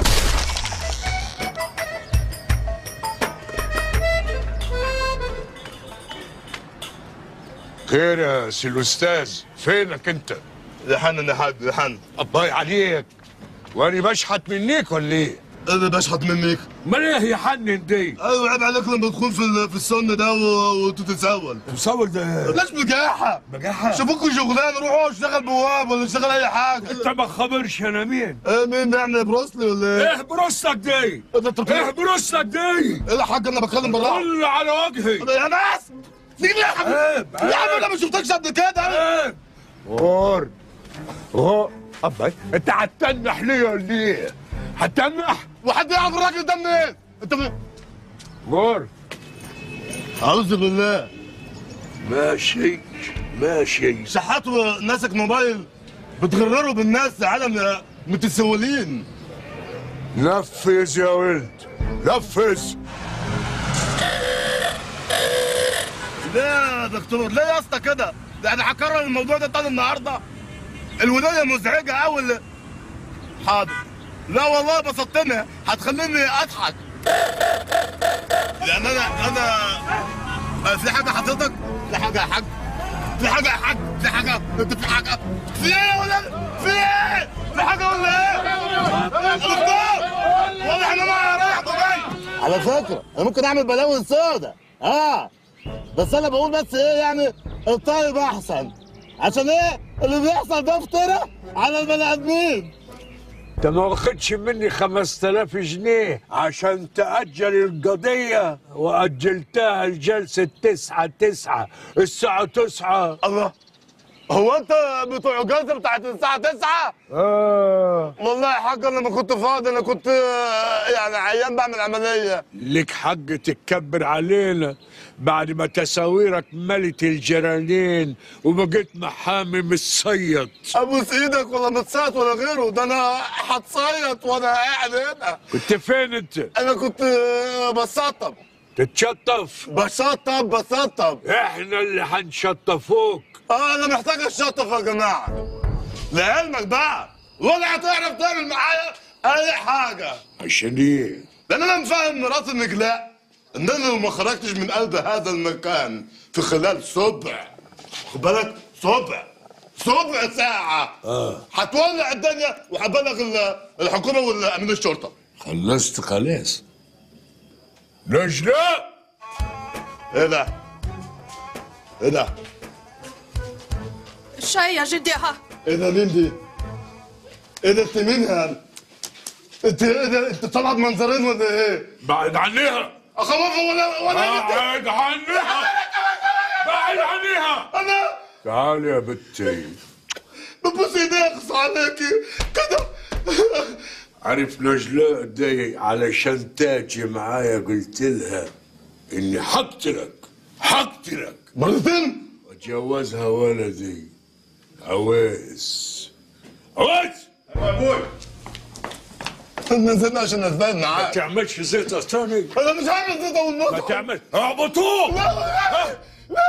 خير يا سي الاستاذ فينك انت يا حنن يا حاج يا حنن الله عليك وانا بشحت منيك ولا ايه انا بشحت منك امال ايه يا حنن دي ايوه عيب عليك لما تدخل في ال- في السن ده و- وتتسول تسول ده ليش بجاحة بجاحة شوفوكوا شغلانه روحوا اشتغل بواب ولا اشتغل اي حاجه انت ما خبرش انا مين ايه مين يعني بروسلي ولا ايه؟ ايه بروستك دي ايه ايه بروستك دي ايه يا حاج انا بتكلم بالراحه طل على وجهي يا ناس نيجي ليه يا حبيبي عيب يا عم انا ما شفتكش قبل كده عيب غور غور ابا انت هتتنح ليه ولا ايه هتتنح وحد يعرف الراجل ده منين؟ انت من... غور اعوذ بالله ماشي ماشي شحات وناسك موبايل بتغرروا بالناس عالم متسولين نفذ يا ولد نفذ ليه يا دكتور ليه يا اسطى كده ده انا هكرر الموضوع ده تاني النهارده الولايه مزعجه قوي حاضر لا والله بسطتني هتخليني اضحك لان انا انا في حاجه حضرتك في حاجه يا حاج في حاجه يا حاج في حاجه انت في حاجه في ايه ولا في ايه في حاجه ولا ايه يا دكتور واضح ان انا رايح دبي على فكره انا ممكن اعمل بلاوي سودا اه بس انا بقول بس ايه يعني الطيب احسن عشان ايه اللي بيحصل ده افترى على البني ادمين انت ما واخدش مني 5000 جنيه عشان تأجل القضية وأجلتها لجلسة تسعة تسعة الساعة تسعة الله هو انت بتوع الجلسه بتاعت الساعه 9 آه والله يا حاج انا ما كنت فاضي انا كنت آه، يعني عيان بعمل عمليه لك حق تتكبر علينا بعد ما تساويرك ملت الجرانين وبقيت محامي متصيد ابوس ايدك ولا متصيط ولا غيره ده انا هتصيط وانا قاعد هنا كنت فين انت؟ انا كنت آه، بسطب تتشطف بسطب بسطب احنا اللي هنشطفوك اه انا محتاج اشطف يا جماعه لعلمك بقى ولا هتعرف تعمل معايا اي حاجه عشان ايه؟ لان انا مفهم مرات انك لا ان انا لو ما خرجتش من قلب هذا المكان في خلال سبع خد بالك سبع سبع ساعة اه هتولع الدنيا وهبلغ ال- الحكومة والأمين الشرطة خلصت خلاص نجلة ايه ده؟ ايه ده؟ الشاي يا جدي ها ايه ده مين دي؟ ايه ده انت مين هان؟ انت ايه ده؟ انت طالعة بمنظرين ولا ايه؟ بعد عنيها اخوفها ولا ولا بعد عنيها بعد عنيها انا تعالي يا بنتي ببوس ايديك اخص عليكي كده عارف نجلاء دي علشان تاجي معايا قلت لها اني حقتلك حقتلك مرتين واتجوزها ولدي عويس عويس يا ابوي نزلنا عشان نتباين ما معاك تعملش زيت ثاني انا مش عامل زيت والنص ما تعمل اعبطوه لا لا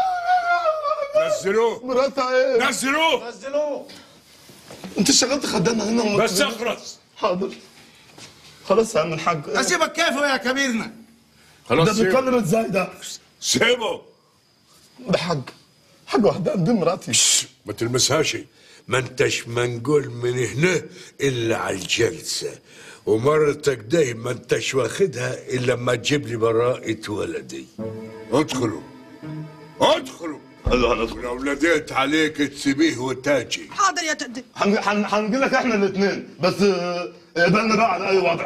نزلوه مراتها ايه؟ نزلوه نزلوه انت اشتغلت خدامة هنا وما بس تقوليش؟ اخرس حاضر خلاص يا عم الحاج اسيبك كيف يا كبيرنا خلاص ده سيبه. بيتكلم ازاي ده؟ سيبه ده حاج حاج واحدة دي مراتي ما تلمسهاش ما انتش منقول من هنا الا على الجلسه ومرتك داي ما انتش واخدها الا لما تجيب لي براءة ولدي ادخلوا ادخلوا ايوه هندخل لو ناديت عليك تسيبيه وتاجي حاضر يا جدي هنجي لك احنا الاثنين بس آه، اقبلنا بقى على اي وضع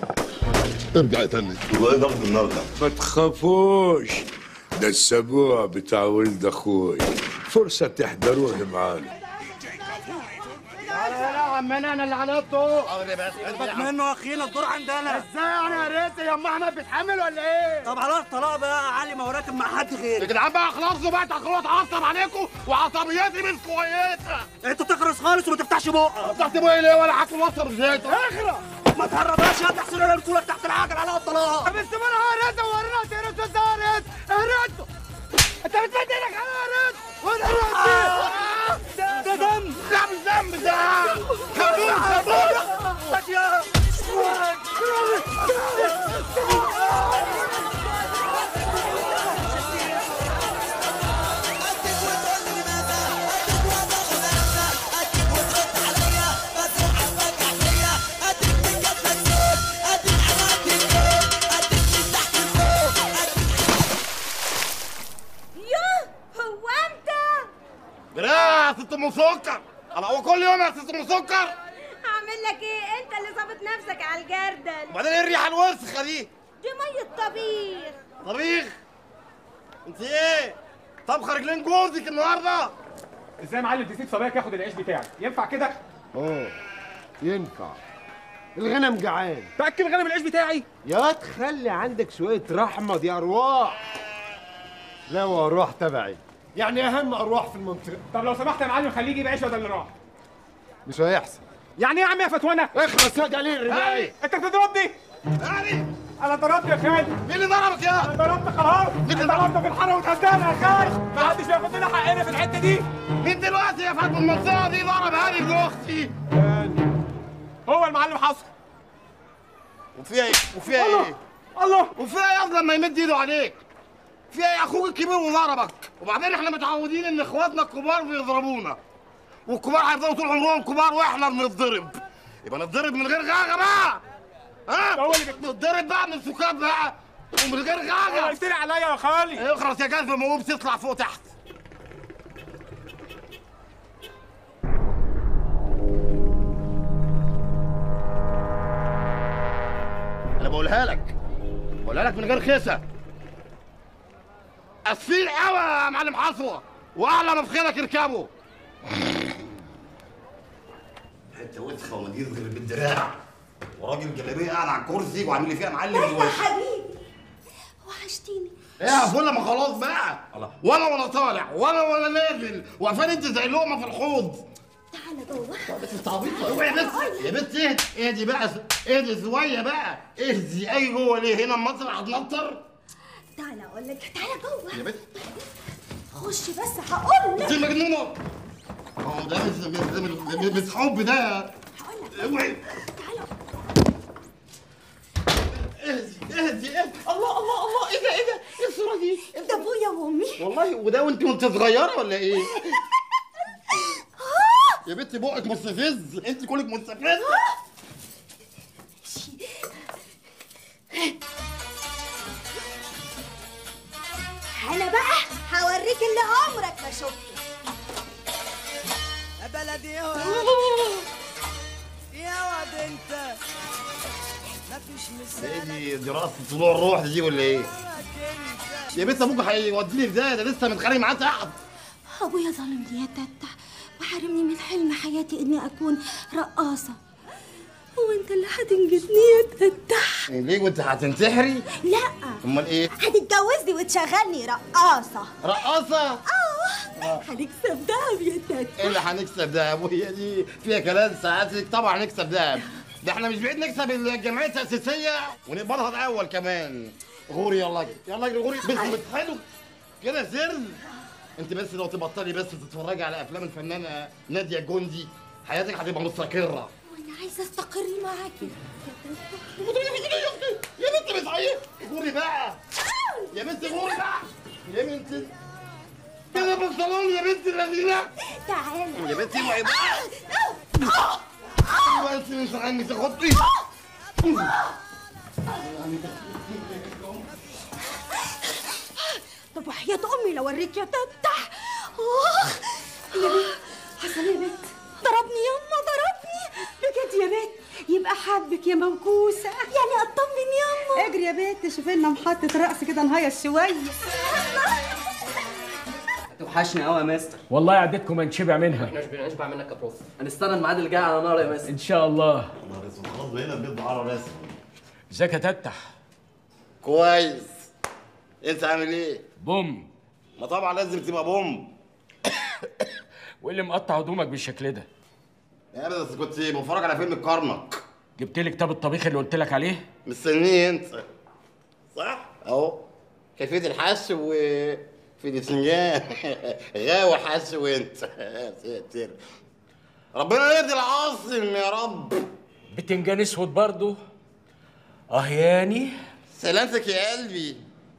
ارجع تاني والله ضغط النهارده ما تخافوش ده السبوع بتاع ولد اخوي فرصة تحضروه معانا تعالى هنا يا عمنا انا اللي هنطه اثبت منه يا اخينا الدور عندنا ازاي يعني يا ريت يا ام احمد بتحمل ولا ايه؟ طب خلاص طلاق بقى يا علي ما هو راكب مع حد غيري يا جدعان بقى خلاص بقى تاخدوا اتعصب عليكم وعصبيتي مش كويسه انت تخرس خالص وما تفتحش بقك فتحت بقى ليه ولا هاكل واشرب زيت اخرس ما تهربهاش يا تحسن انا رسولك تحت العجل على الطلاق بس ما انا هرد ورينا تهرد ازاي هرد هرد انت بتمد ايدك على هرد وانا هرد ده دم لا مش دم ده كابوس كابوس يا يوه هو انت لا يا ست ام سكر انا هو كل يوم يا ست ام سكر هعمل لك ايه انت اللي ظابط نفسك على الجردل وبعدين ايه الريحه الوسخه دي دي ميه طبيخ طبيخ انت ايه طبخه رجلين جوزك النهارده ازاي يا معلم تسيب صبايك ياخد العيش بتاعك ينفع كده اه ينفع الغنم جعان تاكل غنم العيش بتاعي يا تخلي عندك شويه رحمه دي ارواح لا وارواح تبعي يعني اهم ارواح في المنطقه طب لو سمحت يا معلم خليه يجيب عيش بدل اللي راح مش هيحصل يعني ايه يا عم يا فتوانه اخلص يا جليل الرباعي انت بتضربني انا ضربت يا خالد مين اللي ضربك يا انا ضربت خلاص انت ضربت في الحاره واتهزقنا يا خالد ما حدش بياخد لنا حقنا في الحته دي مين دلوقتي يا فندم المنطقه دي ضرب هاني ابن اختي هو المعلم حصل وفيها ايه وفيها ايه الله وفيها ايه أصلاً لما يمد ايده عليك فيها ايه اخوك الكبير وضربك وبعدين احنا متعودين ان اخواتنا الكبار بيضربونا والكبار هيفضلوا طول عمرهم كبار واحنا بنتضرب يبقى نتضرب من غير غاغه بقى ها هو اللي نتضرب بقى من السكات بقى ومن غير غاغه قلت لي عليا يا خالي اخرس يا جاز موهوب تطلع فوق تحت انا بقولها لك بقولها لك من غير خسه اسفين قوي يا معلم حصوه واعلى ما في خيرك اركبه حته وسخه ومدير غير بالدراع وراجل جلابيه قاعد على الكرسي وعامل لي فيها معلم يا دلوقتي حبيبي وحشتيني ايه يا فله ما خلاص بقى ولا وانا طالع ولا وانا نازل واقفين انت زي لقمه في الحوض تعالى جوه بس انت عبيطه اوعي بس يا بنت اهدي اهدي بقى اهدي شويه بقى اهدي اي جوه ليه هنا مصر هتنطر تعالى اقول لك تعالى جوه يا بنت خش بس هقول انت لك مجنونه ما هو ده مش مش- مش مش حب ده اوعي اهدي اهدي اهدي الله الله الله ايه ده ايه ده ايه الصوره دي ده ابويا وامي والله وده وانت كنت صغيره ولا ايه يا بنتي بقك مستفز انت كلك مستفزه انا بقى هوريك اللي عمرك ما شفته يا بلدي يا واد يا واد انت مفيش ايه مثال دي دراسه طلوع الروح دي ولا ايه يا بنت ابوك هيوديني في ده ده لسه متخانق معاه تحت ابويا ظلمني يا تتا وحرمني من حلم حياتي اني اكون رقاصه وانت اللي هتنجدني يا تتا إيه ليه وانت هتنتحري لا امال ايه هتتجوزني وتشغلني رقاصه رقاصه اه هنكسب دهب يا تتا ايه اللي هنكسب ده يا ابويا دي فيها كلام ساعاتك طبعا هنكسب ده ده احنا مش بعيد نكسب الجمعيه التاسيسيه ونقبضها الاول كمان غوري يلا اجري يلا اجري غوري بس بس حلو كده سر انت بس لو تبطلي بس تتفرجي على افلام الفنانه ناديه جندي حياتك هتبقى مستقره وانا عايزه استقر معاكي يا بنت بتعيط غوري بقى يا بنت غوري بقى يا بنت كده بالصالون يا بنت اللذينه تعالى يا بنتي اوعي بقى بس مش عني تاخدي طب وحياة امي لو اوريك يا تتا اخ يا بنت حصل يا بنت ضربني يما ضربني بجد يا بنت يبقى حبك يا منكوسه يعني اطمن يما اجري يا بنت شوفي لنا محطة رقص كده نهيص شوية توحشني قوي يا مستر والله عدتكم انشبع منها احنا مش بنشبع منك يا بروف هنستنى الميعاد اللي جاي على نار يا مستر ان شاء الله خلاص بقينا بيض عرب رسمي ازيك يا تتح كويس انت عامل ايه؟ بوم ما طبعا لازم تبقى بوم وايه اللي مقطع هدومك بالشكل ده يا بس كنت بتفرج على فيلم الكرنك جبت لي كتاب الطبيخ اللي قلت لك عليه مستنيه انت صح اهو كيفيه الحش و في الاسنجان غاوي حش وانت يا ساتر ربنا يهدي العاصم يا رب بتنجان اسود برضه اه ياني سلامتك يا قلبي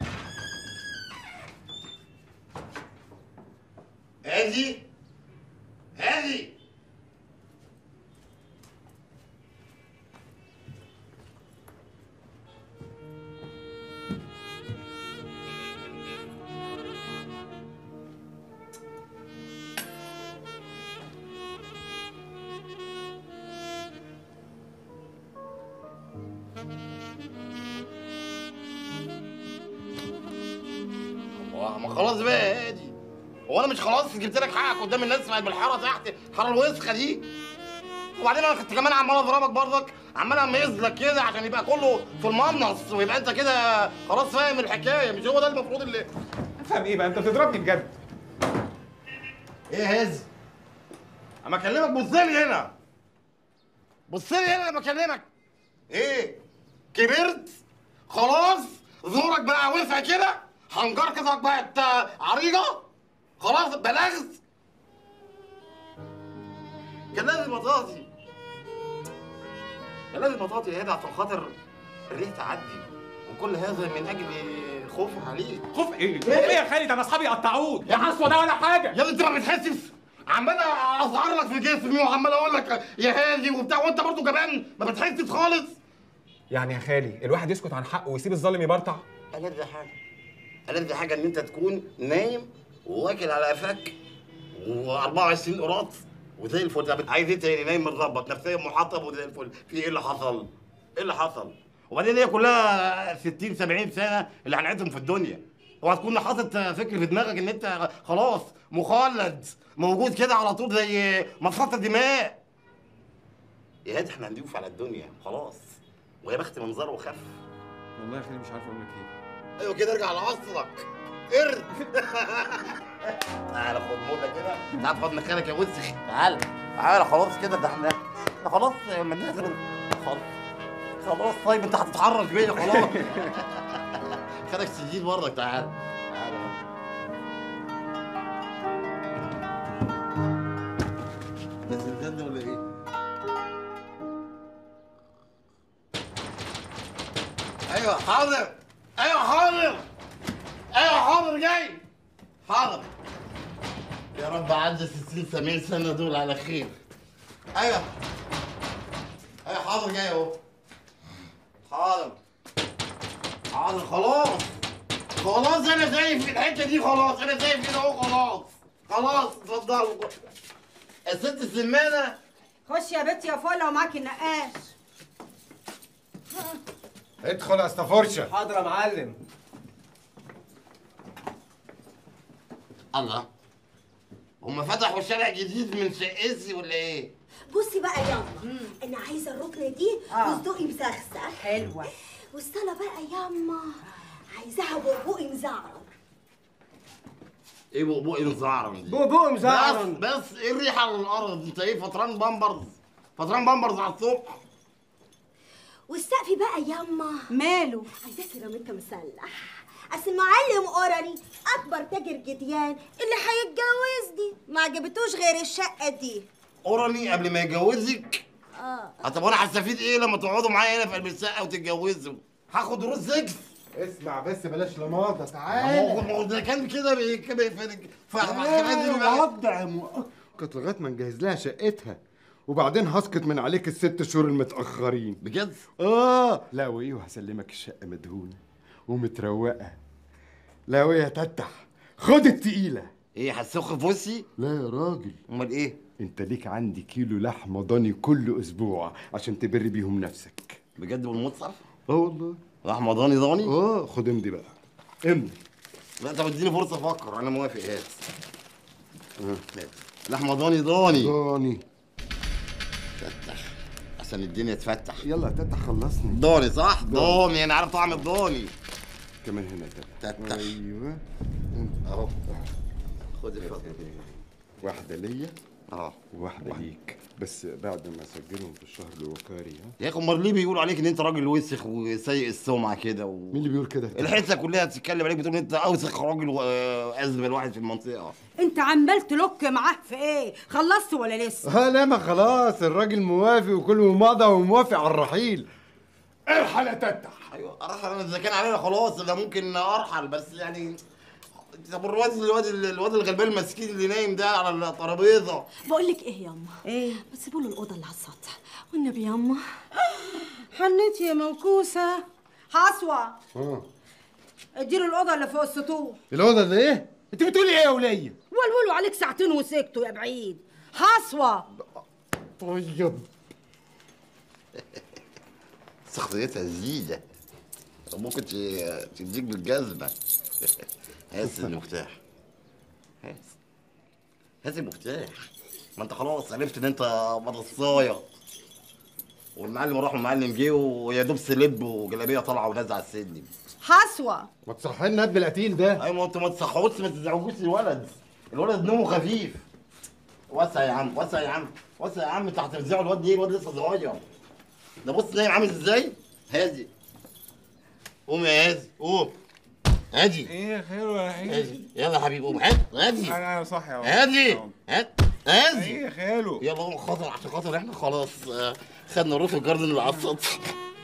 هادي هادي الله ما خلاص بقى يا هادي هو انا مش خلاص جبت لك حقك قدام الناس بقت بالحاره تحت الحاره الوسخه دي وبعدين انا كنت كمان عمال اضربك برضك عمال اميز لك كده عشان يبقى كله في المنص ويبقى انت كده خلاص فاهم الحكايه مش هو ده المفروض اللي افهم ايه بقى انت بتضربني بجد ايه يا هز اما اكلمك بص لي هنا بص لي هنا لما اكلمك ايه كبرت خلاص زورك بقى وسع كده حنجرتك بقت آه، عريضه خلاص بلغت كان لازم اطاطي كان لازم اطاطي يا هدى عشان خاطر الريح تعدي وكل هذا من اجل خوفي عليك خوف ايه؟ خوف ايه يا خالد انا اصحابي قطعوك يا حسوه ده ولا حاجه يا ابني انت ما بتحسش عمال اظهر لك في جسمي وعمال اقول لك يا هادي وبتاع وانت برضه جبان ما بتحسش خالص يعني يا خالي الواحد يسكت عن حقه ويسيب الظالم يبرطع ألذ حاجة ألذ حاجة إن أنت تكون نايم وواكل على قفاك و24 قراط وزي الفل طب عايز إيه تاني نايم متظبط نفسيا محطب وزي الفل في إيه اللي حصل؟ إيه اللي حصل؟ وبعدين هي كلها 60 70 سنة اللي هنعيشهم في الدنيا وهتكون حاطط فكر في دماغك إن أنت خلاص مخلد موجود كده على طول زي مصاصة دماء يا هادي احنا هنضيف على الدنيا خلاص ويا بخت منظره وخف والله يا خالي مش عارف اقول لك ايه ايوه كده ارجع لاصلك قرد تعالى خد موضه كده تعال خد مكانك يا وسخ تعال تعال خلاص كده ده احنا احنا خلاص من نازل خلاص خلاص طيب انت هتتحرش بيا خلاص خدك سجين برضك تعال تعال بس بجد ولا ايه؟ ايوه حاضر ايوه حاضر ايوه حاضر جاي حاضر يا رب عدى 60 70 سنه دول على خير ايوه ايوه حاضر جاي اهو حاضر حاضر خلاص خلاص انا شايف الحته دي خلاص انا شايف كده اهو خلاص خلاص اتفضلوا الست السمانه خش يا بنتي يا فله ومعاكي النقاش ادخل يا استفرشه حاضر يا معلم الله هم فتحوا شارع جديد من شقتي ولا ايه؟ بصي بقى ياما انا عايزه الركنه دي آه. وصدقي مسخسخ حلوة. والصاله بقى ياما عايزاها بقبوقي مزعرر ايه بقبوقي مزعرم دي؟ بقبوقي مزعرم. بس بس ايه الريحه على الارض؟ انت ايه فطران بامبرز؟ فطران بامبرز على الصبح؟ والسقف بقى ياما ماله عايزاه سيراميكا مسلح اصل المعلم اورالي اكبر تاجر جديان اللي هيتجوزني ما عجبتوش غير الشقه دي اورالي قبل ما يجوزك اه طب وانا هستفيد ايه لما تقعدوا معايا هنا في قلب الشقه وتتجوزوا؟ هاخد روز سكس اسمع بس بلاش لماضه ما هو تعالى ما هو ده كان كده بي- كده في آه، وضع مؤقت لغايه ما نجهز لها شقتها وبعدين هسقط من عليك الست شهور المتاخرين بجد؟ اه لا وايه وهسلمك الشقه مدهونه ومتروقه لا وايه يا تتح خد التقيله ايه هتسخ في وشي؟ لا يا راجل امال ايه؟ انت ليك عندي كيلو لحمه ضاني كل اسبوع عشان تبر بيهم نفسك بجد بالمصحف؟ اه والله لحمه ضاني ضاني؟ اه خد امضي بقى امضي لا طب اديني فرصه افكر انا موافق هات هات لحمه ضاني ضاني ضاني فتح عشان الدنيا تفتح يلا يا تتح خلصني ضاني صح؟ ضاني. ضاني انا عارف طعم الضاني كمان هنا يا تتح تتح ايوه اهو خد الفضل واحده ليا اه وواحده ليك بس بعد ما اسجلهم في الشهر الوقاري ها يا اخي امال ليه بيقولوا عليك ان انت راجل وسخ وسيء السمعه كده و... مين اللي بيقول كده الحته كلها بتتكلم عليك بتقول ان انت اوسخ راجل وازبل واحد في المنطقه انت عمال تلك معاه في ايه خلصت ولا لسه اه لا ما خلاص الراجل موافق وكله مضى وموافق على الرحيل ارحل يا تتح ايوه ارحل انا اذا كان علينا خلاص انا ممكن ارحل بس يعني طب الواد الواد الواد الغلبان المسكين اللي نايم ده على الترابيزه بقول لك ايه ياما ايه ما تسيبوا له الاوضه اللي على السطح والنبي ياما حنيتي يا موكوسه حصوه اه اديله الاوضه اللي فوق السطوح الاوضه ده ايه انت بتقولي ايه يا وليه ولولوا عليك ساعتين وسكتوا يا بعيد حصوه طيب شخصيتها جديدة ممكن ت- تديك بالجزمة هات المفتاح هات هات المفتاح ما انت خلاص عرفت ان انت مدرساية والمعلم راح والمعلم جه ويا دوب سلب وجلابيه طالعه ونازله على السلم حصوه ما تصحي لنا ابن القتيل ده ايوه ما انتوا ما تصحوش ما تزعجوش الولد الولد نومه خفيف وسع يا عم وسع يا عم وسع يا عم انت هترزعه الواد ايه الواد لسه صغير ده بص نايم عامل ازاي هادي قوم يا هادي قوم هادي ايه خير ولا ايه؟ هادي يلا يا حبيبي قوم هادي هادي انا انا صح يا هادي هاد هادي ايه يا خالو يلا قوم خاطر عشان خاطر احنا خلاص آه، خدنا الروف الجاردن اللي على السطح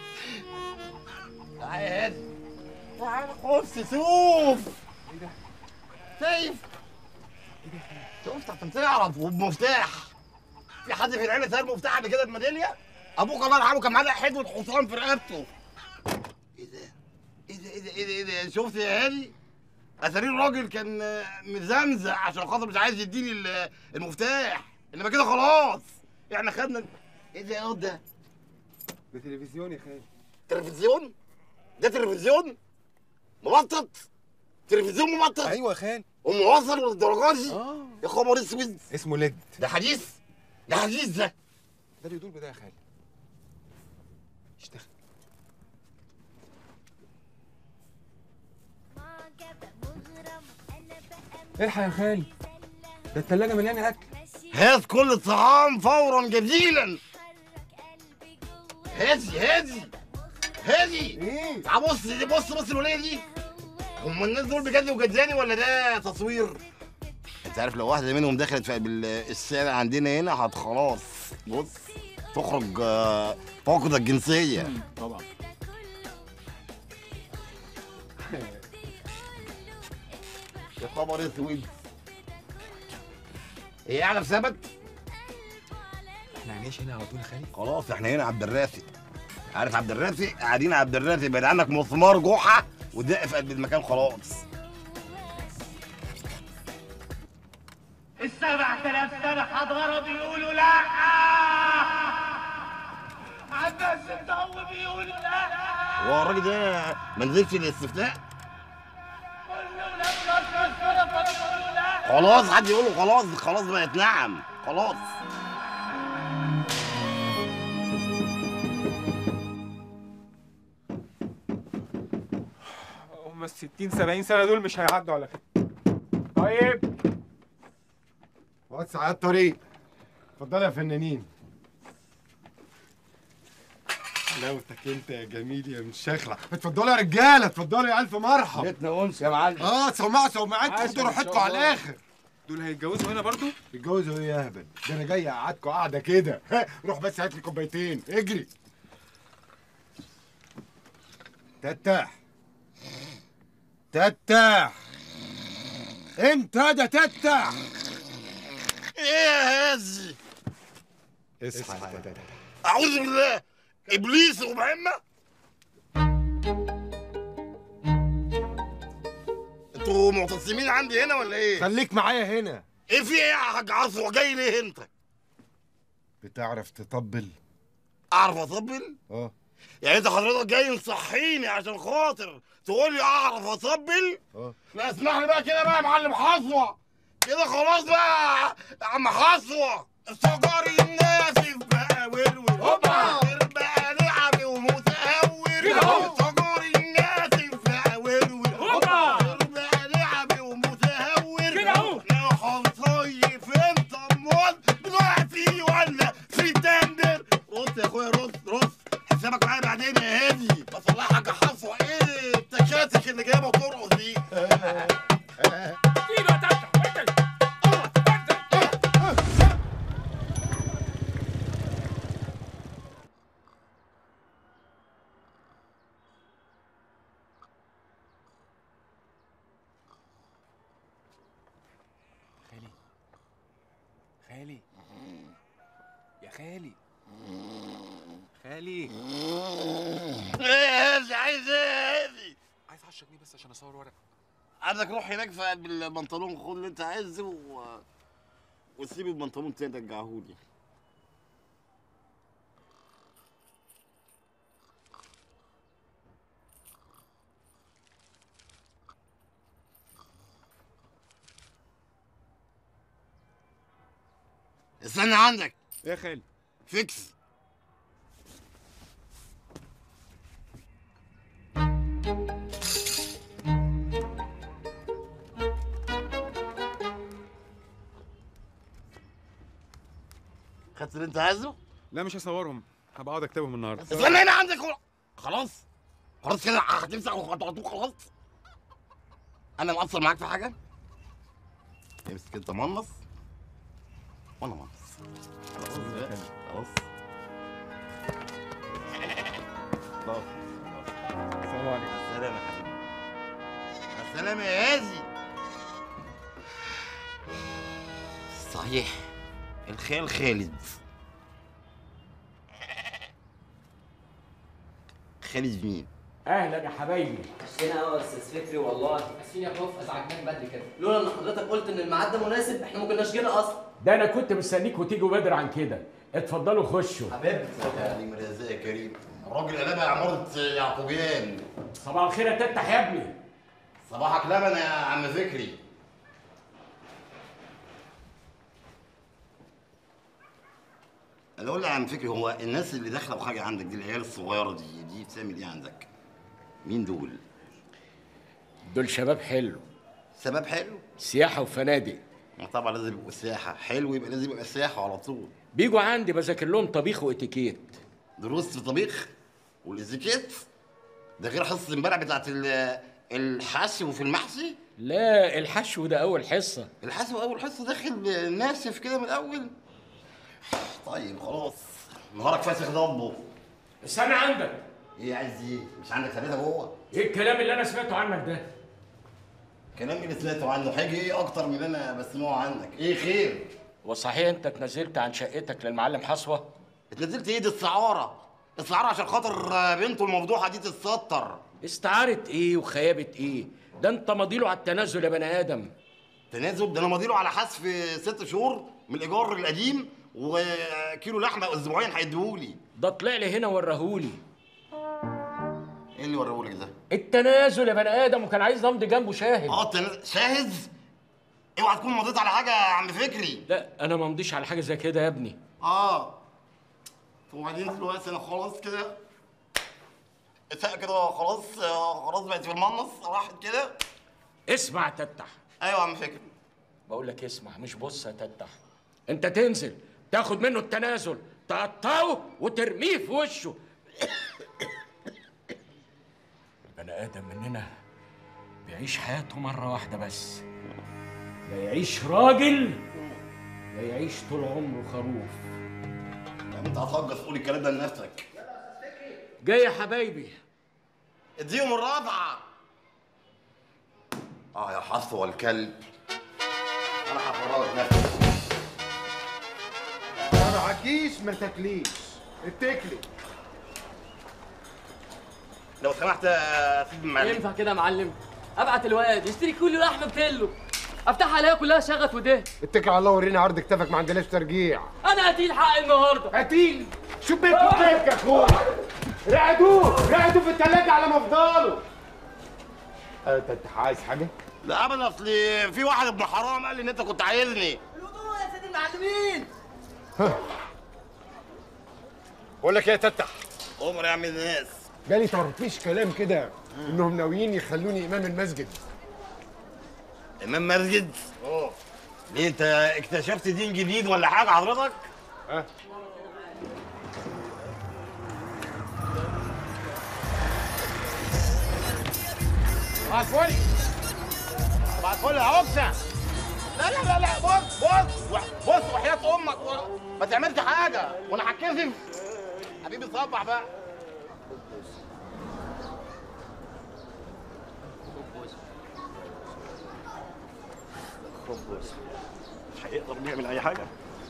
تعالى يا هادي تعالى خش شوف شايف شوف تحت تعرف وبمفتاح في حد في العيله سال مفتاح قبل كده بميداليه ابوك الله يرحمه كان معاه حدوه حصان في رقبته ايه ده ايه ده ايه ده ايه ده, إيه ده؟ شفت يا هادي اتاري الراجل كان آه، مزمزق عشان خاطر مش عايز يديني ال- المفتاح انما كده خلاص احنا خدنا ال- ايه ده يا واد ده ده تلفزيون يا خالي تلفزيون ده تلفزيون مبطط تلفزيون مبطط ايوه يا خالي وموصل للدرجات دي يا خبر اسود اسمه ليد ده حديث ده حديث ده ده اللي يدور بده يا خالي اشتغل الحق يا خالي ده التلاجة مليانة أكل هات كل الطعام فورا جزيلا هادي هادي هادي ايه تعال بص دي بص بص الوليه دي هم الناس دول بجد وجداني ولا ده تصوير انت عارف لو واحده منهم دخلت في قلب الشارع عندنا هنا هت خلاص بص تخرج آه، فاقدة الجنسية طبعا يا خبر اسود ايه اعلى ثبت احنا هنعيش هنا على طول يا خالي خلاص احنا هنا عبد الرافق عارف عبد الرافق قاعدين عبد الرافق بعد عنك مسمار جحا ودق في قلب المكان خلاص السبع تلاف سنة حضارة بيقولوا لا عباس الضو بيقولوا لا هو الراجل ده ما نزلش الاستفتاء خلاص حد يقول له خلاص خلاص بقت نعم خلاص هم ال 60 70 سنة دول مش هيعدوا على خير طيب وسع على الطريق اتفضلوا يا فنانين حلاوتك انت يا جميل يا مشخلع اتفضلوا يا رجاله اتفضلوا يا الف مرحب بيتنا انس يا معلم اه سمعوا سمعت عاش خدوا ما شاء راحتكم على الله. الاخر دول هيتجوزوا هنا برضو يتجوزوا ايه يا هبل ده انا جاي اقعدكم قاعده كده ها، روح بس هات لي كوبايتين اجري تتح تتح انت ده تتح ايه يا هازي اصحى يا تتح اعوذ بالله ابليس ومهمة انتوا معتصمين عندي هنا ولا ايه؟ خليك معايا هنا ايه في ايه يا حاج عصر جاي ليه انت؟ بتعرف تطبل اعرف اطبل؟ اه يعني انت حضرتك جاي تصحيني عشان خاطر تقول لي اعرف اطبل؟ اه لا اسمح لي بقى كده بقى يا معلم حصوة كده خلاص بقى يا عم حصوة السجاري الناسف بقى ورور هوبا بقى لعبي ومتهور كده اهو. السجاري الناسف بقى ورور هوبا. بقى لعبي ومتهور كده اهو. يا حصيف انت امال دلوقتي ولا في تندر رص يا اخويا رص رص حسابك معايا بعدين يا هادي بصلحك يا حصوة ايه التكاتك اللي جايبه ترقص دي خالي خالي يا خالي خالي ايه يا هادي عايز ايه يا هادي عايز 10 جنيه بس عشان اصور ورق عايزك روح هناك في قلب البنطلون خد اللي انت عايزه و... وسيب البنطلون تاني رجعهولي استنى عندك يا خالي فيكس صورت اللي انت عايزه لا مش هصورهم هبقى اقعد اكتبهم النهارده استنى هنا عندك هو. خلاص خلاص كده هتمسح وهتقعدوا خلاص انا مقصر معاك في حاجه امسك انت منص وانا منص خلاص بقى خلاص خلاص السلام عليكم السلام يا حبيبي السلام يا هازي صحيح الخال خالد خالد مين؟ اهلا يا حبايبي عشتنا قوي يا استاذ فكري والله اسفين يا بروف ازعجناك بدري كده لولا ان حضرتك قلت ان الميعاد ده مناسب احنا ما كناش جينا اصلا ده انا كنت مستنيكوا تيجوا بدري عن كده اتفضلوا خشوا حبيبي تعليم رزاق يا كريم الراجل قلبها عمارة يعقوبيان صباح الخير يا تفتح يا ابني صباحك لبن يا عم فكري انا اقول لك يا عم فكري هو الناس اللي داخله بحاجه عندك دي العيال الصغيره دي دي بتعمل ايه عندك؟ مين دول؟ دول شباب حلو شباب حلو؟ سياحه وفنادق ما طبعا لازم يبقوا سياحه حلو يبقى لازم يبقى سياحه على طول بيجوا عندي بذاكر لهم طبيخ واتيكيت دروس في طبيخ والاتيكيت ده غير حصه امبارح بتاعت ال- الحشو في المحشي لا الحشو ده اول حصه الحشو اول حصه داخل ناشف كده من الاول طيب خلاص نهارك فاسخ ضبه استنى عندك ايه عايز ايه مش عندك ثلاثه جوه ايه الكلام اللي انا سمعته عنك ده كلام اللي سمعته عنه حاجه ايه اكتر من اللي انا بسمعه عنك ايه خير وصحيح انت اتنزلت عن شقتك للمعلم حصوه اتنزلت ايه دي السعاره السعاره عشان خاطر بنته المفضوحه دي تتستر استعارة ايه وخيابة ايه ده انت ماضيله على التنازل يا بني ادم تنازل ده انا ماضيله على حذف ست شهور من الايجار القديم وكيلو لحمه اسبوعين هيديهولي ده طلع لي هنا ورahulي ايه اللي وريهولك ده؟ التنازل يا بني ادم وكان عايز امضي جنبه شاهد اه التنازل شاهد؟ اوعى تكون مضيت على حاجه يا عم فكري لا انا ما امضيش على حاجه زي كده يا ابني اه وبعدين دلوقتي انا خلاص كده اتفق كده خلاص آه، خلاص بقت في المنص راحت كده اسمع يا تتح ايوه يا عم فكري بقول لك اسمع مش بص يا تتح انت تنزل تاخد منه التنازل تقطعه وترميه في وشه البني ادم مننا بيعيش حياته مره واحده بس لا يعيش راجل لا يعيش طول عمره خروف انت هتهجص قول الكلام ده لنفسك جاي يا حبايبي اديهم الرابعه اه يا حصوى الكلب انا هفرغك نفسي ما معكيش ما تاكليش اتكلي لو سمحت يا سيدي المعلم ينفع كده يا معلم ابعت الواد يشتري كل لحمه بتلو افتحها الاقيها كلها شغط ودهن اتكل على الله ورينا عرض كتافك ما عندناش ترجيع انا قتيل حق النهارده قتيل شو بيك وكيفك يا اخويا رقدوه رقدوه في التلاجة على مفضله انت عايز حاجه؟ لا ابدا اصل في واحد ابن حرام قال لي ان انت كنت عايزني الوضوء يا سيدي المعلمين بقول لك ايه يا تتح عمر يا عم الناس جالي طرطيش كلام كده انهم ناويين يخلوني امام المسجد امام مسجد اه ليه انت اكتشفت دين جديد ولا حاجه حضرتك ها صباح الفل صباح الفل يا عكسه لا لا لا لا بص بص بص وحياة امك ما تعملش حاجه وانا هتكسف حبيبي صبح بقى مش هيقدر يعمل اي حاجه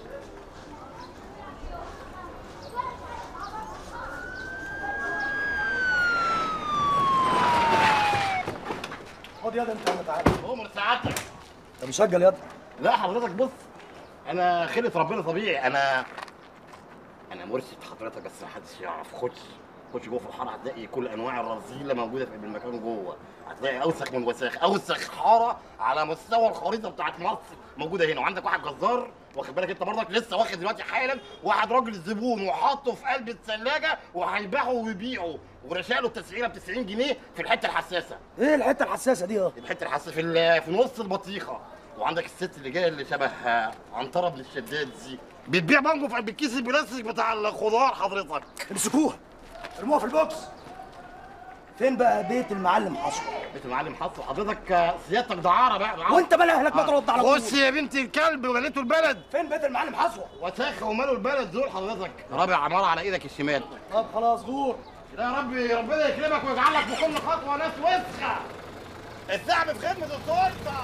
خد ياض انت انا تعالى عمر سعادتك انت مسجل ياض لا حضرتك بص انا خلقة ربنا طبيعي انا انا مرشد حضرتك بس محدش يعرف خش خش جوه في الحاره هتلاقي كل انواع الرذيله موجوده في المكان جوه هتلاقي اوسخ من وساخ اوسخ حاره على مستوى الخريطه بتاعت مصر موجوده هنا وعندك واحد جزار واخد بالك انت برضك لسه واخد دلوقتي حالا واحد راجل زبون وحاطه في قلب الثلاجه وهيبيعه ويبيعه ورشاله التسعيره ب 90 جنيه في الحته الحساسه ايه الحته الحساسه دي اه الحته الحساسه في ال- في نص البطيخه وعندك الست اللي جايه اللي شبه آه، عنتره بن الشداد دي بتبيع مانجو في الكيس البلاستيك بتاع الخضار حضرتك امسكوها ارموها في البوكس فين بقى بيت المعلم حصو بيت المعلم حصو حضرتك آه، سيادتك دعاره بقى وانت مال اهلك ما ترد على طول بص يا بنت الكلب وليته البلد فين بيت المعلم حصوه وساخه وماله البلد دول حضرتك رابع عماره على ايدك الشمال طب خلاص غور لا يا ربي ربنا يكرمك ويجعلك في كل خطوه ناس وسخه الثعب في خدمه السلطه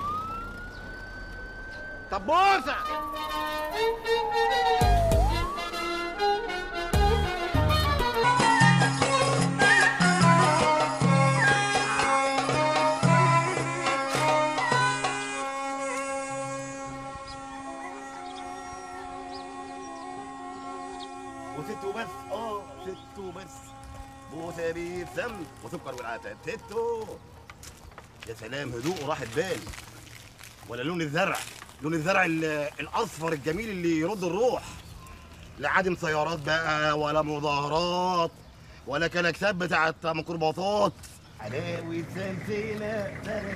طب بوسه وست وبس اه ست وبس بوسه بيتسم وسكر والعتاد ستو يا سلام هدوء وراحة بال ولا لون الزرع لون الزرع ال- الاصفر الجميل اللي يرد الروح لا عادم سيارات بقى ولا مظاهرات ولا كلاكسات بتاعت ميكروباصات حلاوة سمسمة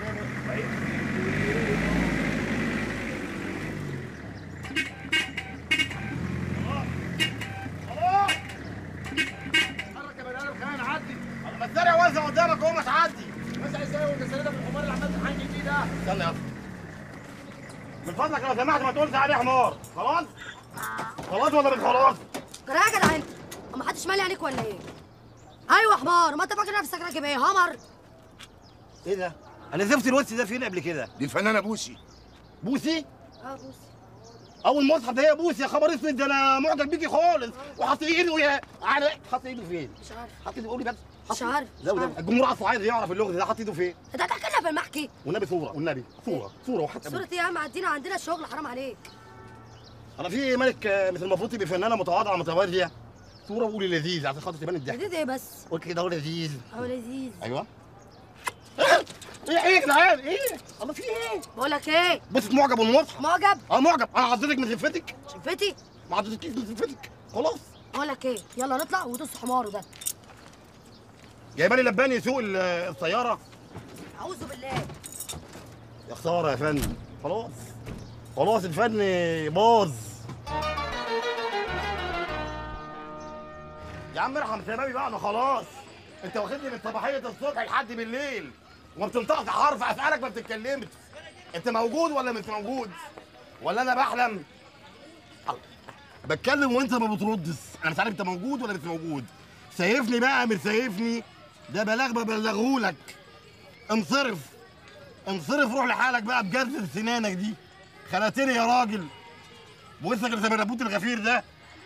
حرك يا بني ادم خلينا نعدي ما الزرع وزع قدامك اهو مش عدي وسع ازاي وانت سندك الحمار اللي عمال تحني فيه ده استنى يا من فضلك لو سمحت ما تقولش عليه حمار خلاص خلاص ولا مش خلاص جرى يا جدع انت ما حدش مالي عليك ولا ايه ايوه حمار ما انت فاكر نفسك راكب ايه همر ايه ده انا زفت الوش ده فين قبل كده دي الفنانه بوسي بوسي اه بوسي اول مصحف ده هي بوسي يا خبر اسود ده انا معجب بيكي خالص وحاطط ايده يا على حاطط ايده فين مش عارف حاطط ايده قولي بس مش عارف لا وده الجمهور اصلا عايز يعرف اللغز ده حاطط ايده فين انت هتحكي لنا في المحكي والنبي صوره والنبي صوره صوره وحتى صورة ايه يا عم عدينا عندنا شغل حرام عليك انا في ملك آه، مثل المفروض تبقى فنانه متواضعه متوازيه صوره وقولي لذيذ عشان خاطر تبان الضحك جديد ايه بس قول كده هو لذيذ هو لذيذ ايوه ايه ايه يا جدعان ايه الله في ايه بقول لك ايه بص معجب والمصحف معجب اه معجب انا عضتك من زفتك شفتي ما عضتكيش من زفتك خلاص بقول لك ايه يلا نطلع ودوس حماره ده جايبه لي لباني يسوق ال- السياره اعوذ بالله يا خساره يا فندم خلاص خلاص الفن باظ يا عم ارحم شبابي بقى انا خلاص انت واخدني من صباحيه الصبح لحد بالليل وما بتنطقش حرف اسالك ما بتتكلمش انت موجود ولا مش موجود ولا انا بحلم بتكلم وانت ما بتردش انا مش عارف انت موجود ولا مش موجود سايفني بقى مش سايفني ده بلاغ ببلغهولك انصرف انصرف روح لحالك بقى بجد سنانك دي خلقتني يا راجل وسك الزبربوت الغفير ده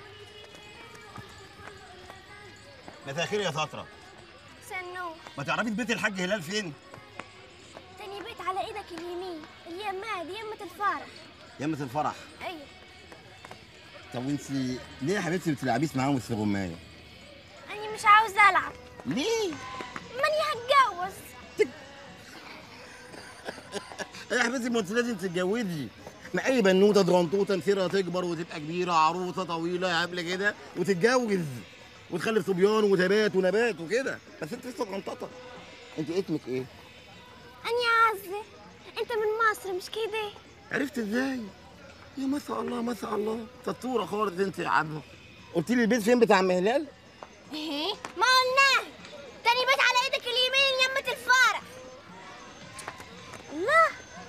مساء الخير يا سطرة سنو ما تعرفي بيت الحاج هلال فين؟ تاني بيت على ايدك اليمين اليمة دي يمة الفرح يمة الفرح ايوه طب وانت ليه يا حبيبتي ما بتلعبيش معاهم السغمايه؟ انا مش عاوز العب ليه؟ ماني هتجوز يا حبيبتي ما انت لازم تتجوزي ما اي بنوته درنطوطه مصيرها تكبر وتبقى كبيره عروسه طويله قبل كده وتتجوز وتخلف صبيان وتبات ونبات وكده بس انت لسه درنططه انت اسمك ايه؟ انا عزة انت من مصر مش كده عرفت ازاي؟ يا ما شاء الله ما شاء الله سطوره خالص انت يا عم قلت لي البيت فين بتاع عم هلال؟ ايه ما قلناه تاني بيت على ايدك اليمين يمة الفرح الله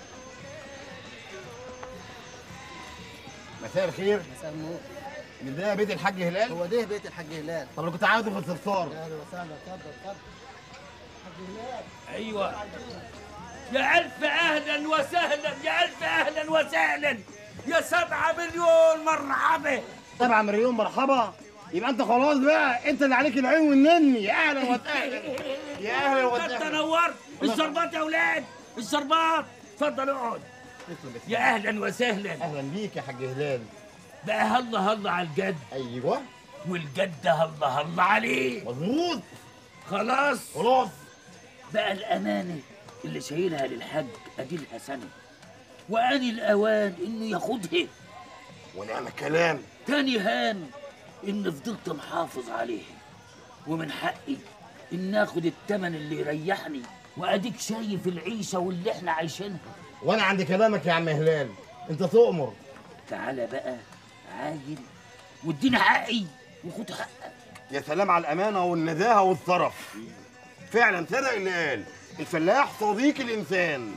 مساء الخير مساء النور من ده بيت الحاج هلال؟ هو ده بيت الحاج هلال طب انا كنت عاوزه في الصفار اهلا وسهلا اتفضل اتفضل حاج هلال ايوه يا الف اهلا وسهلا يا الف اهلا وسهلا يا سبعة مليون مرحبا سبعة مليون مرحبا يبقى انت خلاص بقى انت اللي عليك العين والنني يا اهلا وسهلا يا اهلا وسهلا انت نورت الشربات يا اولاد الشربات اتفضل اقعد يا اهلا وسهلا اهلا بيك يا حاج هلال بقى هلا هلا على الجد ايوه والجد هلا هلا عليه مظبوط خلاص خلاص بقى الامانه اللي شايلها للحاج اديلها سنه واني الاوان انه ياخدها ونعم الكلام تاني هان ان فضلت محافظ عليها ومن حقي ان اخد التمن اللي يريحني واديك شايف العيشه واللي احنا عايشينها وانا عند كلامك يا عم هلال انت تؤمر تعالى بقى عاجل واديني حقي وخد حقك يا سلام على الامانه والنزاهه والطرف فعلا صدق اللي قال الفلاح صديق الانسان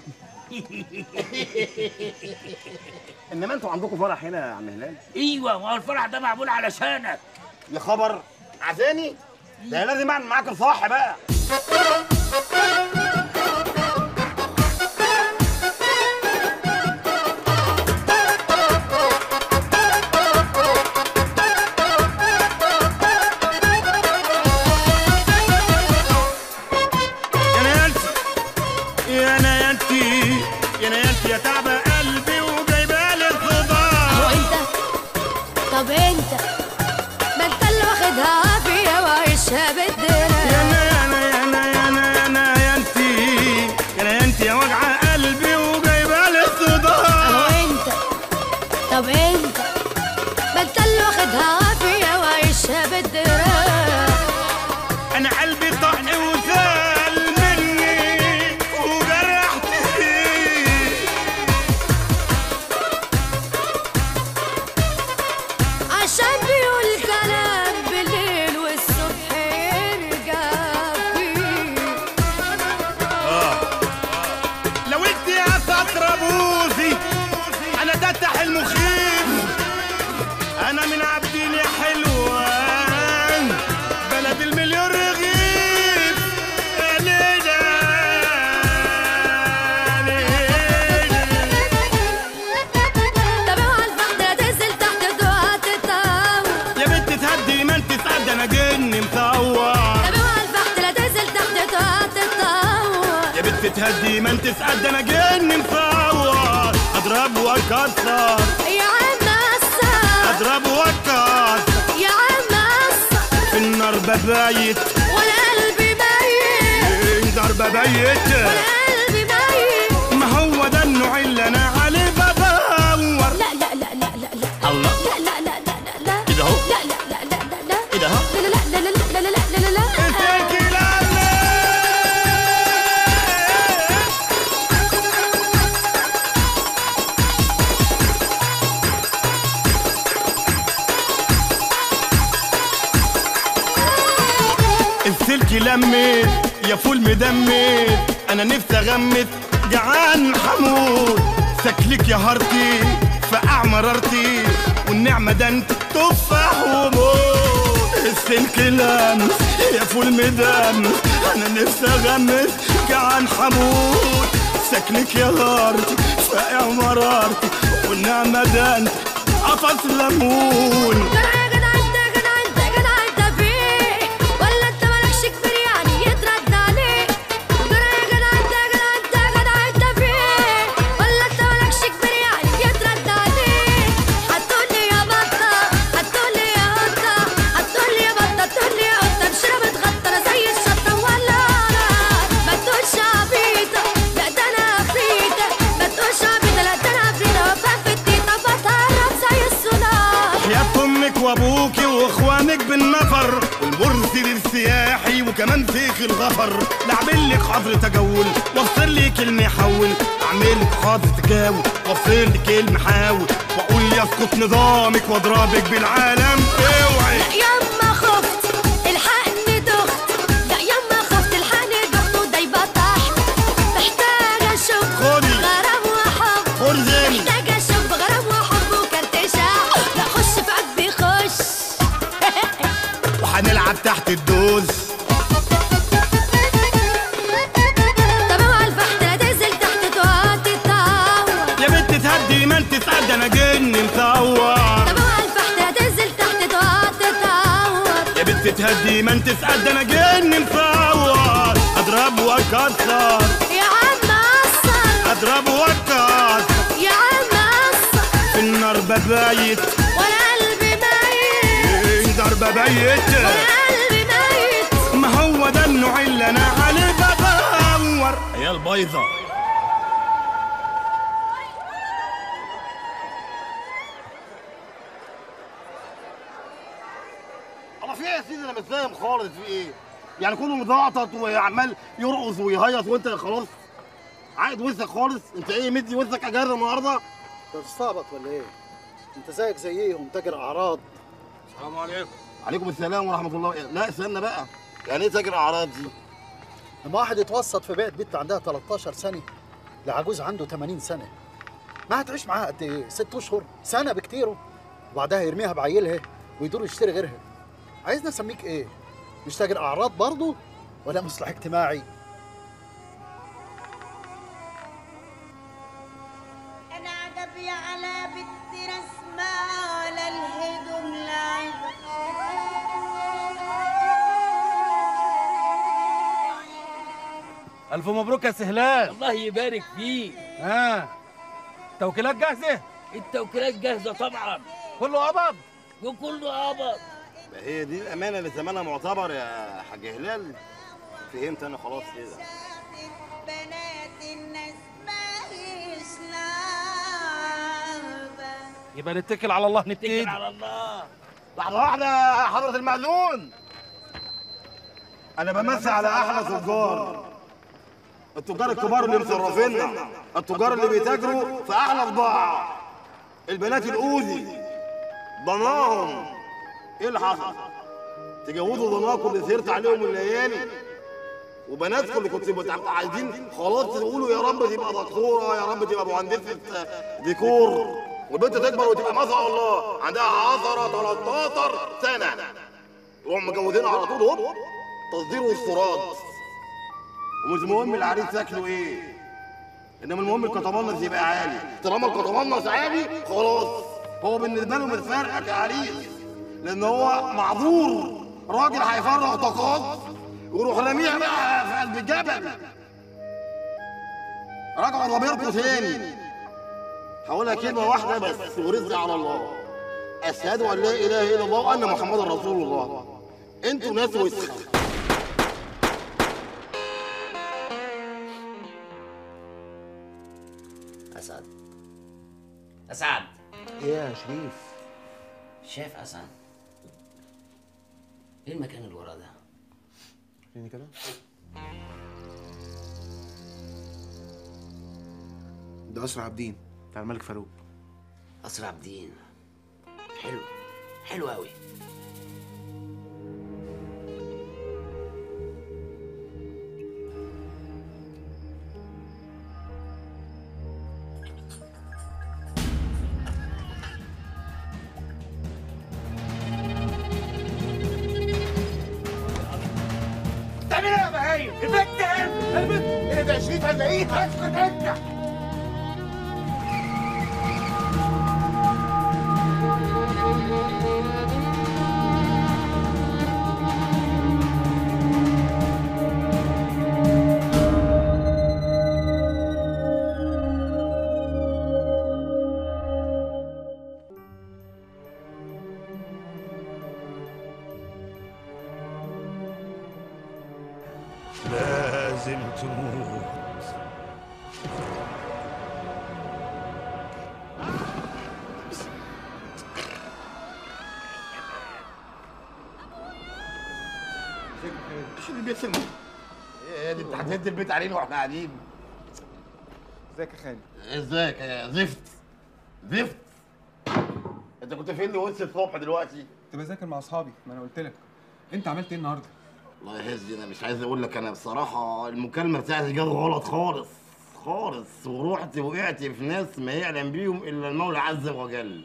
انما انتوا عندكم فرح هنا يا عم هلال ايوه ما هو الفرح ده معمول علشانك يا خبر عزاني ده أنا لازم اعمل معاك الصح بقى يا نيالتي يا نيالتي يا نيالتي يا تعبة قلبي وجايبالي الخضار هو انت طب انت ما انت اللي واخدها فيا وعايشها بالدنيا يا انا يا انا يا انا يا انا يا انا يا انتي يا انا يا انتي يا وجع قلبي وجايبالي هو الصداع انت طب انت ما انت اللي واخدها فيا وعايشها بالدنيا انا قلبي طحن وزال مني وجرحتني عشان بيقول كلام بالليل والصبح يرجع فيه اه لو انت يا سطر بوزي انا تفتح المخيف انا من عابدين يا حلوان بلد المليون رغيف يا ليلى طب اوعى الفخدة تنزل تحت دعاء تتعود يا بنت تهدي ما انت سعد انا جن مصور طب اوعى الفخدة تنزل تحت دعاء تتعود يا بنت تهدي ما انت سعد انا جن مصور اضرب واكسر يا عم قصر اضرب واكسر يا عم قصر في النار ببايت والقلب ميت ضربة بيت والقلب ميت ما هو ده النوع اللي انا عليه بدور لا لا لا لا لا لا الله لا لا لا لا لا لا كده اهو لا لا لا لا لا لا كده اهو لا لا لا لا لا لا لا لا لا لا السلك لمت يا فول مدمت انا نفسي اغمس جعان حمود سكلك يا هارتي فقع مرارتي والنعمة ده انت تفاح وموت السلك لمس يا فول مدمس انا نفسي اغمس جعان حمود سكلك يا هارتي فقع مرارتي والنعمة ده انت قفص ليمون يا جدع انت يا جدع انت يا جدع انت فين ولا انت مالكش كبير يعني يترد عليك يا جدع انت يا جدع انت يا جدع انت فين ولا انت مالكش كبير يعني يترد عليك هتقولي يا بطة هتقولي يا قطة هتقولي يا بطة هتقولي يا قطة مشينا متغطى انا زي الشطة ولا انا ما تقولش عبيطة لا ده انا عفريتة ما تقولش عبيطة لا ده انا عفريتة وفاة في التيتا بتهرب زي السونار حياة امك وابوكي واخوانك بالنفر والمرسل السياحي وكمان فيك الغفر لعمل لك حظر تجول وافصل لي كلمة حول اعمل لك حظر تجاول وافصل لي كلمة حاول واقول يسقط نظامك واضربك بالعالم اوعي لا يما خفت الحقني دخت لا يما خفت الحقني دخت ودايبة تحت محتاجة اشوف خدي. غرام وحب خرزاني. محتاجة اشوف غرام وحب وكرتشة لا خش في قلبي خش وهنلعب تحت الدوز طب اوعى الفحت لا تنزل تحت تقعد تتعور يا بنت تهدي ما انت سعد انا جن مصور طب اوعى الفحت لا تنزل تحت تقعد تتعور يا بنت تهدي ما انت سعد انا جن مصور اضرب واكسر يا عم قصر اضرب واكسر يا عم قصر في النار ببايت وانا قلبي ميت ضربة بيت قلبي ميت ما هو ده النوع اللي انا عليه بدور يا البيضة الله في ايه يا سيدي انا مش فاهم خالص في ايه يعني كله مزعطط وعمال يرقص ويهيص وانت خلاص عايد وسخ خالص انت ايه مدي وسخ اجازه النهارده انت بتستعبط ولا ايه؟ انت زيك زيهم تاجر اعراض السلام عليكم عليكم السلام ورحمه الله لا استنى بقى يعني ايه تاجر اعراض دي لما واحد يتوسط في بيت بنت عندها 13 سنه لعجوز عنده 80 سنه ما هتعيش معاها قد ايه؟ ست اشهر سنه بكتيره وبعدها يرميها بعيلها ويدور يشتري غيرها عايزني اسميك ايه؟ مش تاجر اعراض برضه ولا مصلح اجتماعي؟ انا عجبي على بنت رسمة على الهدوم لعب الف مبروك يا سهلان الله يبارك فيك ها توكيلات جاهزه التوكيلات جاهزه طبعا كله قبض وكله قبض ما هي دي الامانه اللي زمانها معتبر يا حاج هلال فهمت انا خلاص كده بنات الناس ماهيش لعبة يبقى نتكل على الله نتكل على الله لحظه واحده يا حضره المأذون انا بمسي على احلى تجار التجار الكبار اللي مصرفيننا التجار اللي بيتاجروا في احلى بضاعه البنات الاوزي ضناهم ايه اللي حصل تجوزوا ضناكم اللي سهرت عليهم الليالي وبناتكم اللي كنتوا بتبقوا عايزين خلاص تقولوا يا رب تبقى دكتوره يا رب تبقى مهندسه ديكور والبنت تكبر وتبقى ما شاء الله عندها 10 13 سنه يروحوا مجوزينها على طول هوب تصدير واستيراد ومش مهم العريس شكله ايه انما المهم الكتمنص يبقى عالي طالما الكتمنص عالي خلاص هو بالنسبه له مش فارقه كعريس لان هو معذور راجل هيفرغ طاقات ويروح راميها بقى في قلب الجبل راجعوا ضميركم تاني هقولها كلمه واحده بس ورزق على الله اشهد ان لا اله الا الله وان محمدا رسول الله انتوا ناس وسخه اسعد اسعد ايه يا شريف؟ شايف اسعد ايه المكان اللي ورا ده فيني كده ده اسرع عابدين بتاع الملك فاروق قصر عابدين حلو حلو قوي تعمل ايه يا بهايم البنت هنا البنت ايه ده يا شريف هنلاقيها اسكت انت لازم تموت شو اللي بيسمع ايه دي انت هتهد البيت علينا واحنا قاعدين ازيك يا خالد ازيك يا زفت زفت انت كنت فين لوانس الصبح دلوقتي كنت بذاكر مع اصحابي ما انا قلت لك انت عملت ايه النهارده والله يا هزي انا مش عايز اقول لك انا بصراحه المكالمه بتاعتي جت غلط خالص خالص ورحت وقعت في ناس ما يعلم بيهم الا المولى عز وجل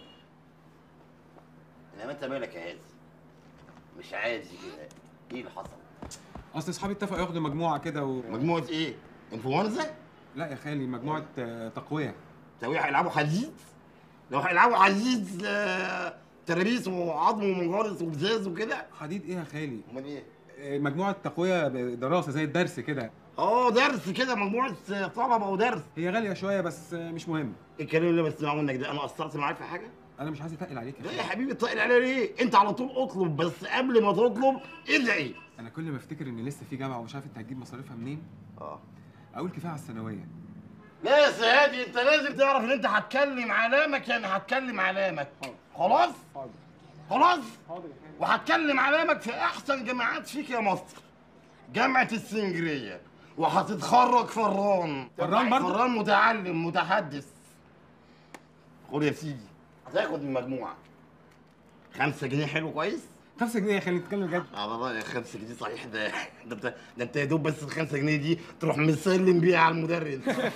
انما انت مالك يا هازي مش عادي كده ايه اللي حصل اصل اصحابي اتفقوا ياخدوا مجموعه كده و... مجموعه ايه انفلونزا لا يا خالي مجموعه آه، تقويه تقويه هيلعبوا حديد لو هيلعبوا حديد آه، ترابيس وعظم ومجارس وبزاز وكده حديد ايه يا خالي امال ايه آه، مجموعه تقويه دراسه زي الدرس كده اه درس كده مجموعه طلبه ودرس هي غاليه شويه بس آه، مش مهم الكلام اللي بسمعه منك ده انا قصرت معاك في حاجه انا مش عايز اتقل عليك لا يا حبيبي تقل عليا ليه انت على طول اطلب بس قبل ما تطلب ادعي انا كل ما افتكر ان لسه في جامعه ومش عارف انت هتجيب مصاريفها منين اه اقول كفايه على الثانويه لا يا سيادي انت لازم تعرف ان انت هتكلم علامك يعني هتكلم علامك خلاص خلاص وهتكلم علامك في احسن جامعات فيك يا مصر جامعه السنجريه وهتتخرج فران فران برضه؟ فران متعلم متحدث خد يا سيدي هتاخد المجموعه خمسة جنيه حلو كويس؟ خمسة جنيه خلينا نتكلم جد اه بابا يا خمسة جنيه صحيح ده ده انت ده انت يا دوب بس الخمسة جنيه دي تروح مسلم بيها على المدرس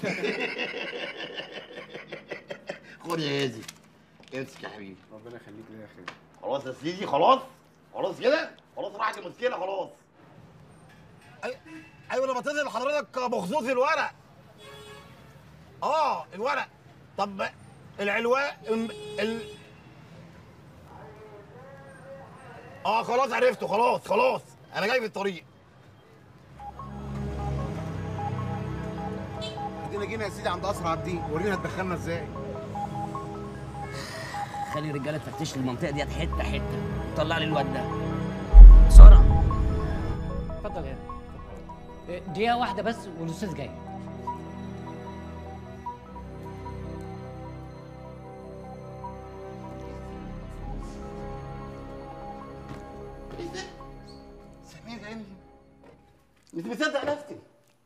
خد يا هادي امسك يا حبيبي ربنا يخليك ليا يا خير خلاص يا سيدي خلاص خلاص كده خلاص راحت المشكلة خلاص أي... ايوه انا بتصل لحضرتك بخصوص الورق اه الورق طب العلوان ال... ال... اه خلاص عرفته خلاص خلاص انا جاي في الطريق ادينا جينا يا سيدي عند اسرع الدين ورينا هتدخلنا ازاي خلي الرجاله تفتش لي المنطقه ديت حته حته طلع لي الواد ده بسرعه اتفضل يا إيه، دقيقة واحدة بس والأستاذ جاي سمير غانم مش مصدق نفسي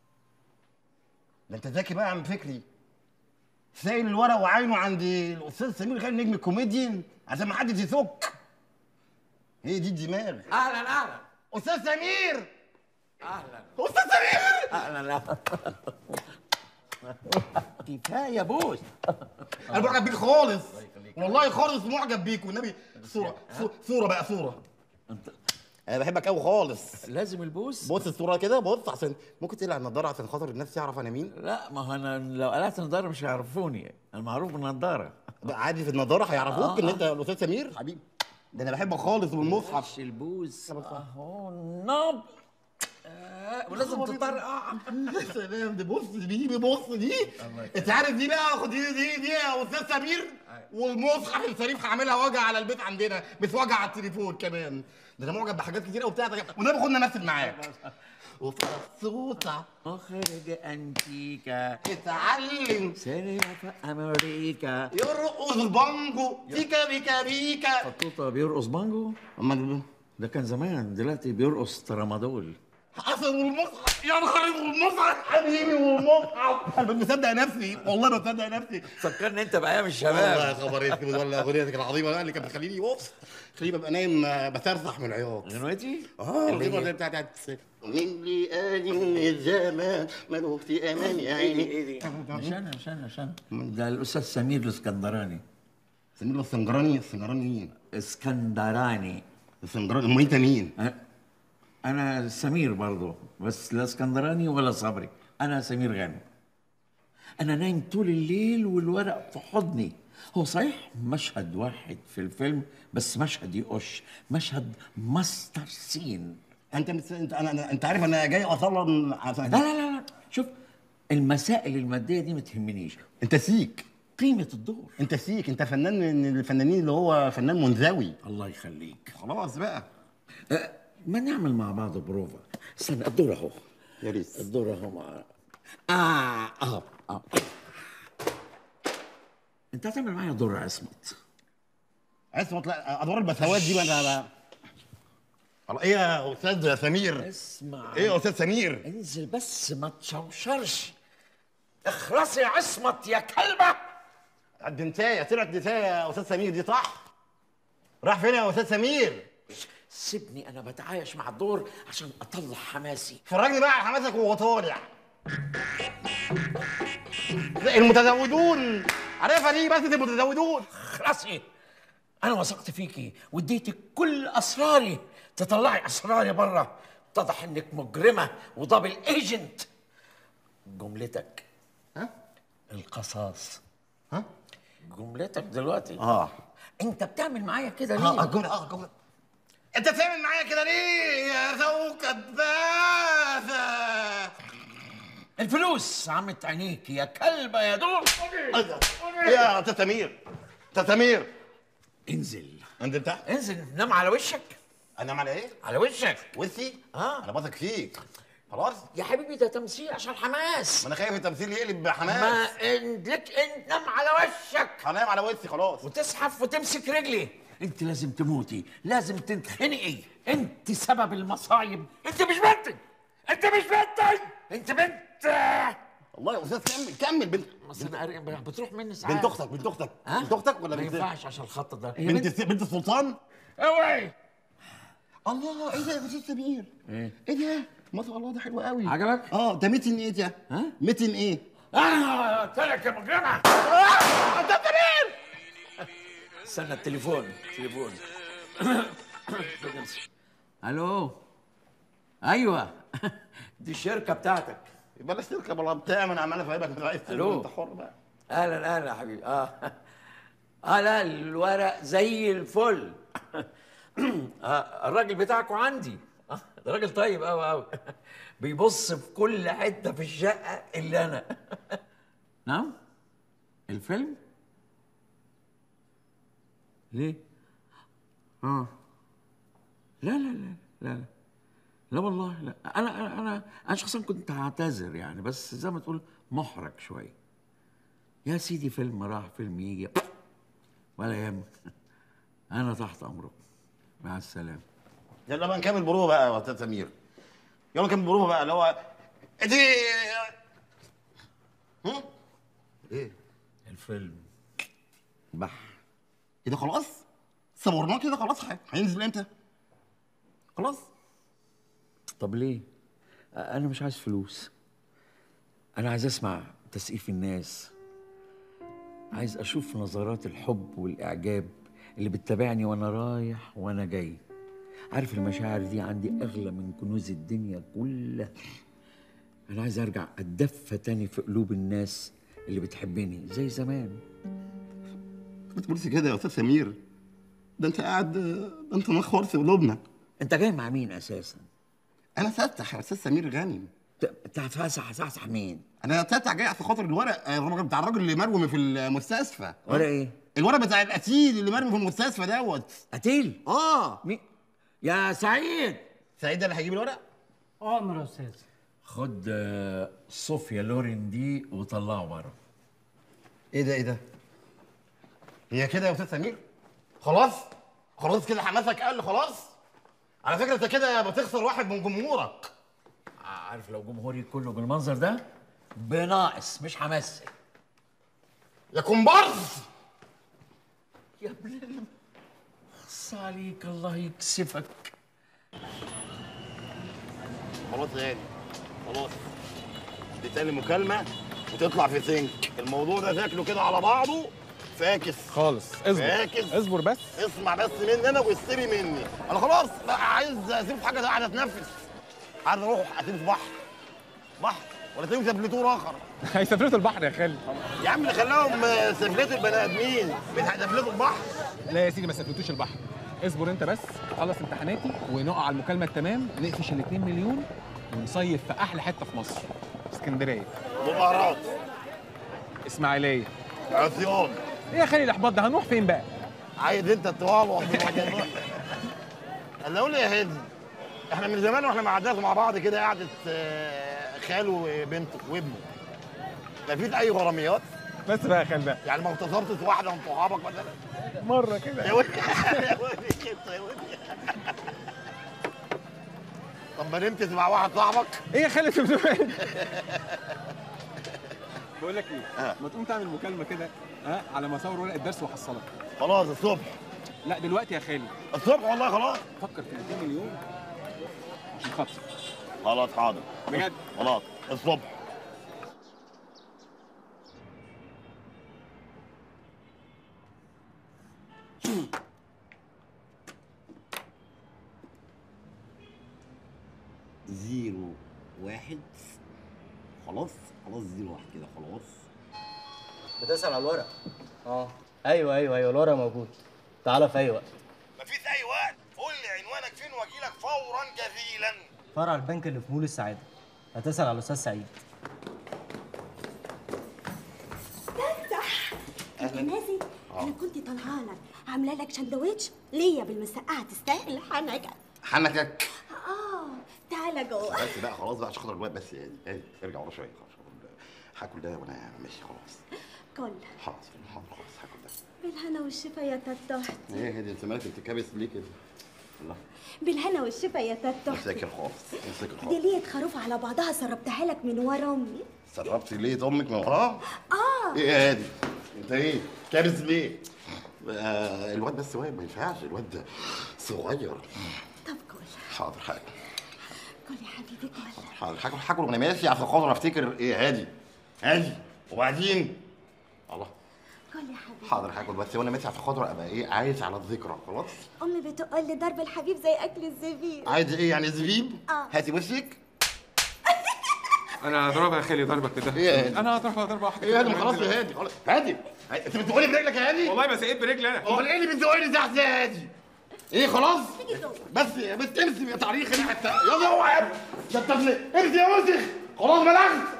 ده انت ذكي بقى يا عم فكري سايل الورق وعينه عند الاستاذ سمير غانم نجم الكوميديان عشان ما حدش يسك هي دي الدماغ اهلا اهلا استاذ سمير اهلا استاذ سمير اهلا كفايه بوس انا معجب بيك خالص والله خالص معجب بيك والنبي صوره صو- صوره بقى صوره انا بحبك قوي خالص لازم البوس بص الصوره كده بص عشان ممكن تقلع النضاره عشان خاطر الناس تعرف انا مين لا ما هو انا لو قلعت النضاره مش هيعرفوني انا معروف بالنضاره بقى عادي في النضاره هيعرفوك آه. ان انت الاستاذ سمير حبيبي ده انا بحبك خالص والمصحف البوس اهو نب ولازم تطرقع يا سلام دي بص دي بص دي انت عارف دي بقى خد دي دي دي يا استاذ سمير والمصحف الشريف هعملها وجع على البيت عندنا بس وجع على التليفون كمان ده انا معجب بحاجات كتير قوي بتاعتك والنبي خدنا نمثل معاك وفرصوطة اخرج انتيكا اتعلم سينما في امريكا يرقص بانجو بيكا بيكا بيكا فطوطه بيرقص بانجو امال ده كان زمان دلوقتي بيرقص ترامادول حصل والمصحف يا نهار والمصحف حبيبي والمصحف انا مش مصدق نفسي والله ما مصدق نفسي فكرني انت بايام والله الشباب خبر اسود ولا اغنيتك العظيمه بقى اللي كانت بتخليني بص خليني ببقى نايم آه، بترزح من العياط غنوتي؟ اه اللي الغنوه هي؟ اللي بتاعت من اللي قال ان الزمان ملوش في امان يا عيني مش انا مش انا مش انا ده الاستاذ سمير الاسكندراني سمير الاسكندراني الاسكندراني مين؟ اسكندراني اسكندراني امال انت مين؟ انا سمير برضه بس لا اسكندراني ولا صبري انا سمير غانم انا نايم طول الليل والورق في حضني هو صحيح مشهد واحد في الفيلم بس مشهد يقش مشهد ماستر سين انت مس... انت انا أنا- انت عارف انا جاي اصلا عشان لا لا لا لا شوف المسائل الماديه دي ما تهمنيش انت سيك قيمه الدور انت سيك انت فنان من الفنانين اللي هو فنان منزوي الله يخليك خلاص بقى أه، ما نعمل مع بعض بروفا استنى الدور اهو يا ريت الدور اهو مع اه اه اه انت هتعمل معايا دور عصمت عصمت لا ادوار البسوات دي بقى انا بقى الله ايه يا استاذ سمير اسمع ايه يا استاذ سمير انزل بس ما تشوشرش اخلصي يا عصمت يا كلبه الدنتايه طلعت دنتايه يا استاذ سمير دي صح راح فين يا استاذ سمير سيبني انا بتعايش مع الدور عشان اطلع حماسي فرجني بقى على حماسك وهو طالع لا، المتزودون عارفها دي بس المتزودون خلاصي انا وثقت فيكي واديتك كل اسراري تطلعي اسراري بره اتضح انك مجرمه ودبل ايجنت جملتك ها القصاص ها جملتك دلوقتي اه انت بتعمل معايا كده ليه اه الجمله اه الجمله انت بتعمل معايا كده ليه يا زوجة باسة الفلوس عمت عينيك يا كلبه يا دور ايه يا استاذ سمير استاذ سمير انزل انزل تحت انزل نام على وشك انام على ايه؟ على وشك وشي؟ اه انا بثق فيك خلاص يا حبيبي ده تمثيل عشان حماس ما انا خايف التمثيل يقلب بحماس ما إن- لك انت نام على وشك هنام على وشي خلاص وتزحف وتمسك رجلي انت لازم تموتي لازم تتخنقي انت سبب المصايب انت مش بنتك انت مش بنتي انت بنت والله يا استاذ كمل كمل بنت بس انا قاري- بتروح مني ساعات بنت اختك بنت اختك ها؟ بنت اختك ولا ما بنت ينفعش عشان الخط ده بنت الس- بنت السلطان اوعي الله ايه ده يا استاذ سمير ايه ايه ده ما شاء الله ده حلو قوي عجبك؟ اه ده متن ايه ده ها متن ايه انا قلت لك يا مجرمه انت سمير استنى التليفون تليفون الو ايوه دي الشركه بتاعتك بلاش تركب ولا بتاع ما انا عمال افهمك انت عايز تركب ألو. انت حر بقى اهلا اهلا يا حبيبي اه اه لا الورق زي الفل آه الراجل بتاعكم عندي آه ده راجل طيب قوي قوي بيبص في كل حته في الشقه الا انا نعم الفيلم ليه اه لا لا لا لا لا لا والله لا انا انا انا انا شخصيا كنت هعتذر يعني بس زي ما تقول محرج شويه يا سيدي فيلم راح فيلم يجي ولا يهمك انا تحت امرك مع السلامه يلا بقى نكمل بروفه بقى يا استاذ سمير يلا نكمل بروفه بقى اللي هو دي هم؟ ايه الفيلم بح ايه ده خلاص صورناه كده خلاص ح- هينزل امتى خلاص طب ليه انا مش عايز فلوس انا عايز اسمع تسقيف الناس عايز اشوف نظرات الحب والاعجاب اللي بتتابعني وانا رايح وانا جاي عارف المشاعر دي عندي اغلى من كنوز الدنيا كلها انا عايز ارجع اتدفى تاني في قلوب الناس اللي بتحبني زي زمان ما تقولش كده يا استاذ سمير ده انت قاعد ده انت نخور في قلوبنا انت جاي مع مين اساسا انا فتح يا استاذ سمير غانم تفسح تفسح مين انا فتح جاي عشان خاطر الورق آه، الراجل بتاع الراجل اللي مرمي في المستشفى ورق ايه الورق بتاع القتيل اللي مرمي في المستشفى دوت قتيل اه مين يا سعيد سعيد ده اللي هيجيب الورق امر يا استاذ خد آه، صوفيا لورين دي وطلعه بره ايه ده ايه ده هي كده يا استاذ سمير خلاص خلاص كده حماسك قل خلاص على فكره انت كده بتخسر واحد من جمهورك عارف لو جمهوري كله بالمنظر ده بناقص مش همثل يا كومبارس يا ابن ال- خص عليك الله يكسفك خلاص يا غالي خلاص دي تاني مكالمه وتطلع في سنك الموضوع ده شكله كده على بعضه فاكس خالص اصبر فاكس اصبر بس اسمع بس مني انا واستري مني انا خلاص لا عايز اسيب في حاجه قاعد اتنفس عايز اروح اسيب في بحر بحر ولا اسيب سفلتور اخر هيسافروا البحر يا خالد يا عم خلاهم سفلتوا البني ادمين بتسفلتوا البحر لا يا سيدي ما سافرتوش البحر اصبر انت بس خلص امتحاناتي ونقع على المكالمه التمام نقفش ال 2 مليون ونصيف في احلى حته في مصر اسكندريه بهارات اسماعيليه عصيان ايه يا خالي الاحباط ده هنروح فين بقى عايز انت الطوال انا اقول لي يا هادي احنا من زمان واحنا ما قعدناش مع بعض كده قعده آه، خاله وبنته وابنه ما فيش اي غراميات بس بقى يا خالد بقى يعني ما اغتصبتش واحده من صحابك مثلا مره كده يا ولد يا ولد كده يا ولد طب ما نمتش مع واحد صاحبك ايه يا خالد في بتقول بقول لك ايه ما تقوم تعمل مكالمه كده ها على ما اصور ورقه الدرس واحصلك خلاص الصبح لا دلوقتي يا خالد الصبح والله خلاص فكر في 200 مليون عشان خاطر خلاص حاضر بجد خلاص الصبح زيرو واحد خلاص خلاص زيرو واحد كده خلاص بتسأل على الورق اه ايوه ايوه ايوه الورق موجود تعالى في اي وقت مفيش اي وقت قول لي عنوانك فين واجيلك فورا جزيلا فرع البنك اللي في مول السعاده هتسأل على الاستاذ سعيد انت ناسي انا كنت طالعه لك عامله لك سندوتش ليا بالمسقعه تستاهل حنكه حنكك اه تعالى جوه بس بقى خلاص بقى عشان خاطر الوقت بس يعني يعني ارجع ورا شويه خلاص هاكل ده وانا ماشي خلاص كل حاضر حاضر خلاص هاكل ده بالهنا والشفا يا تتحت ايه هدي انت مالك بتتكبس ليه كده؟ بالهنا والشفا يا تتو مساك الخالص مساك دي الخالص ليه خروف على بعضها سربتها لك من ورا امي سربتي ليه امك من وراه؟ اه ايه يا هادي؟ انت ايه؟ كارث ليه؟ آه الواد بس واقف ما ينفعش الواد ده صغير طب كل حاضر حاجه كل يا حبيبي كل حاضر حاجه حاجه وانا ماشي عشان خاطر افتكر ايه هادي هادي وبعدين الله كل يا حبيبي حاضر حاجه بس وانا ماشي عشان خاطر ابقى ايه عايش على الذكرى خلاص امي بتقول لي ضرب الحبيب زي اكل الزبيب عايز ايه يعني زبيب؟ اه هاتي وشك انا هضربها يا خالي ضربك كده ايه يا هادي؟ انا هضربها ضربه واحده ايه يا هادي خلاص يا هادي خلاص هادي انت بتزقني برجلك يا هادي؟ والله ما سقيت برجلي انا امال ايه اللي بتزقني تحت يا هادي؟ ايه خلاص؟ بس يا بس امسك يا تاريخ حتى يلا اوعى يا ابني ده انت ابن- امسك يا وسخ خلاص بلغت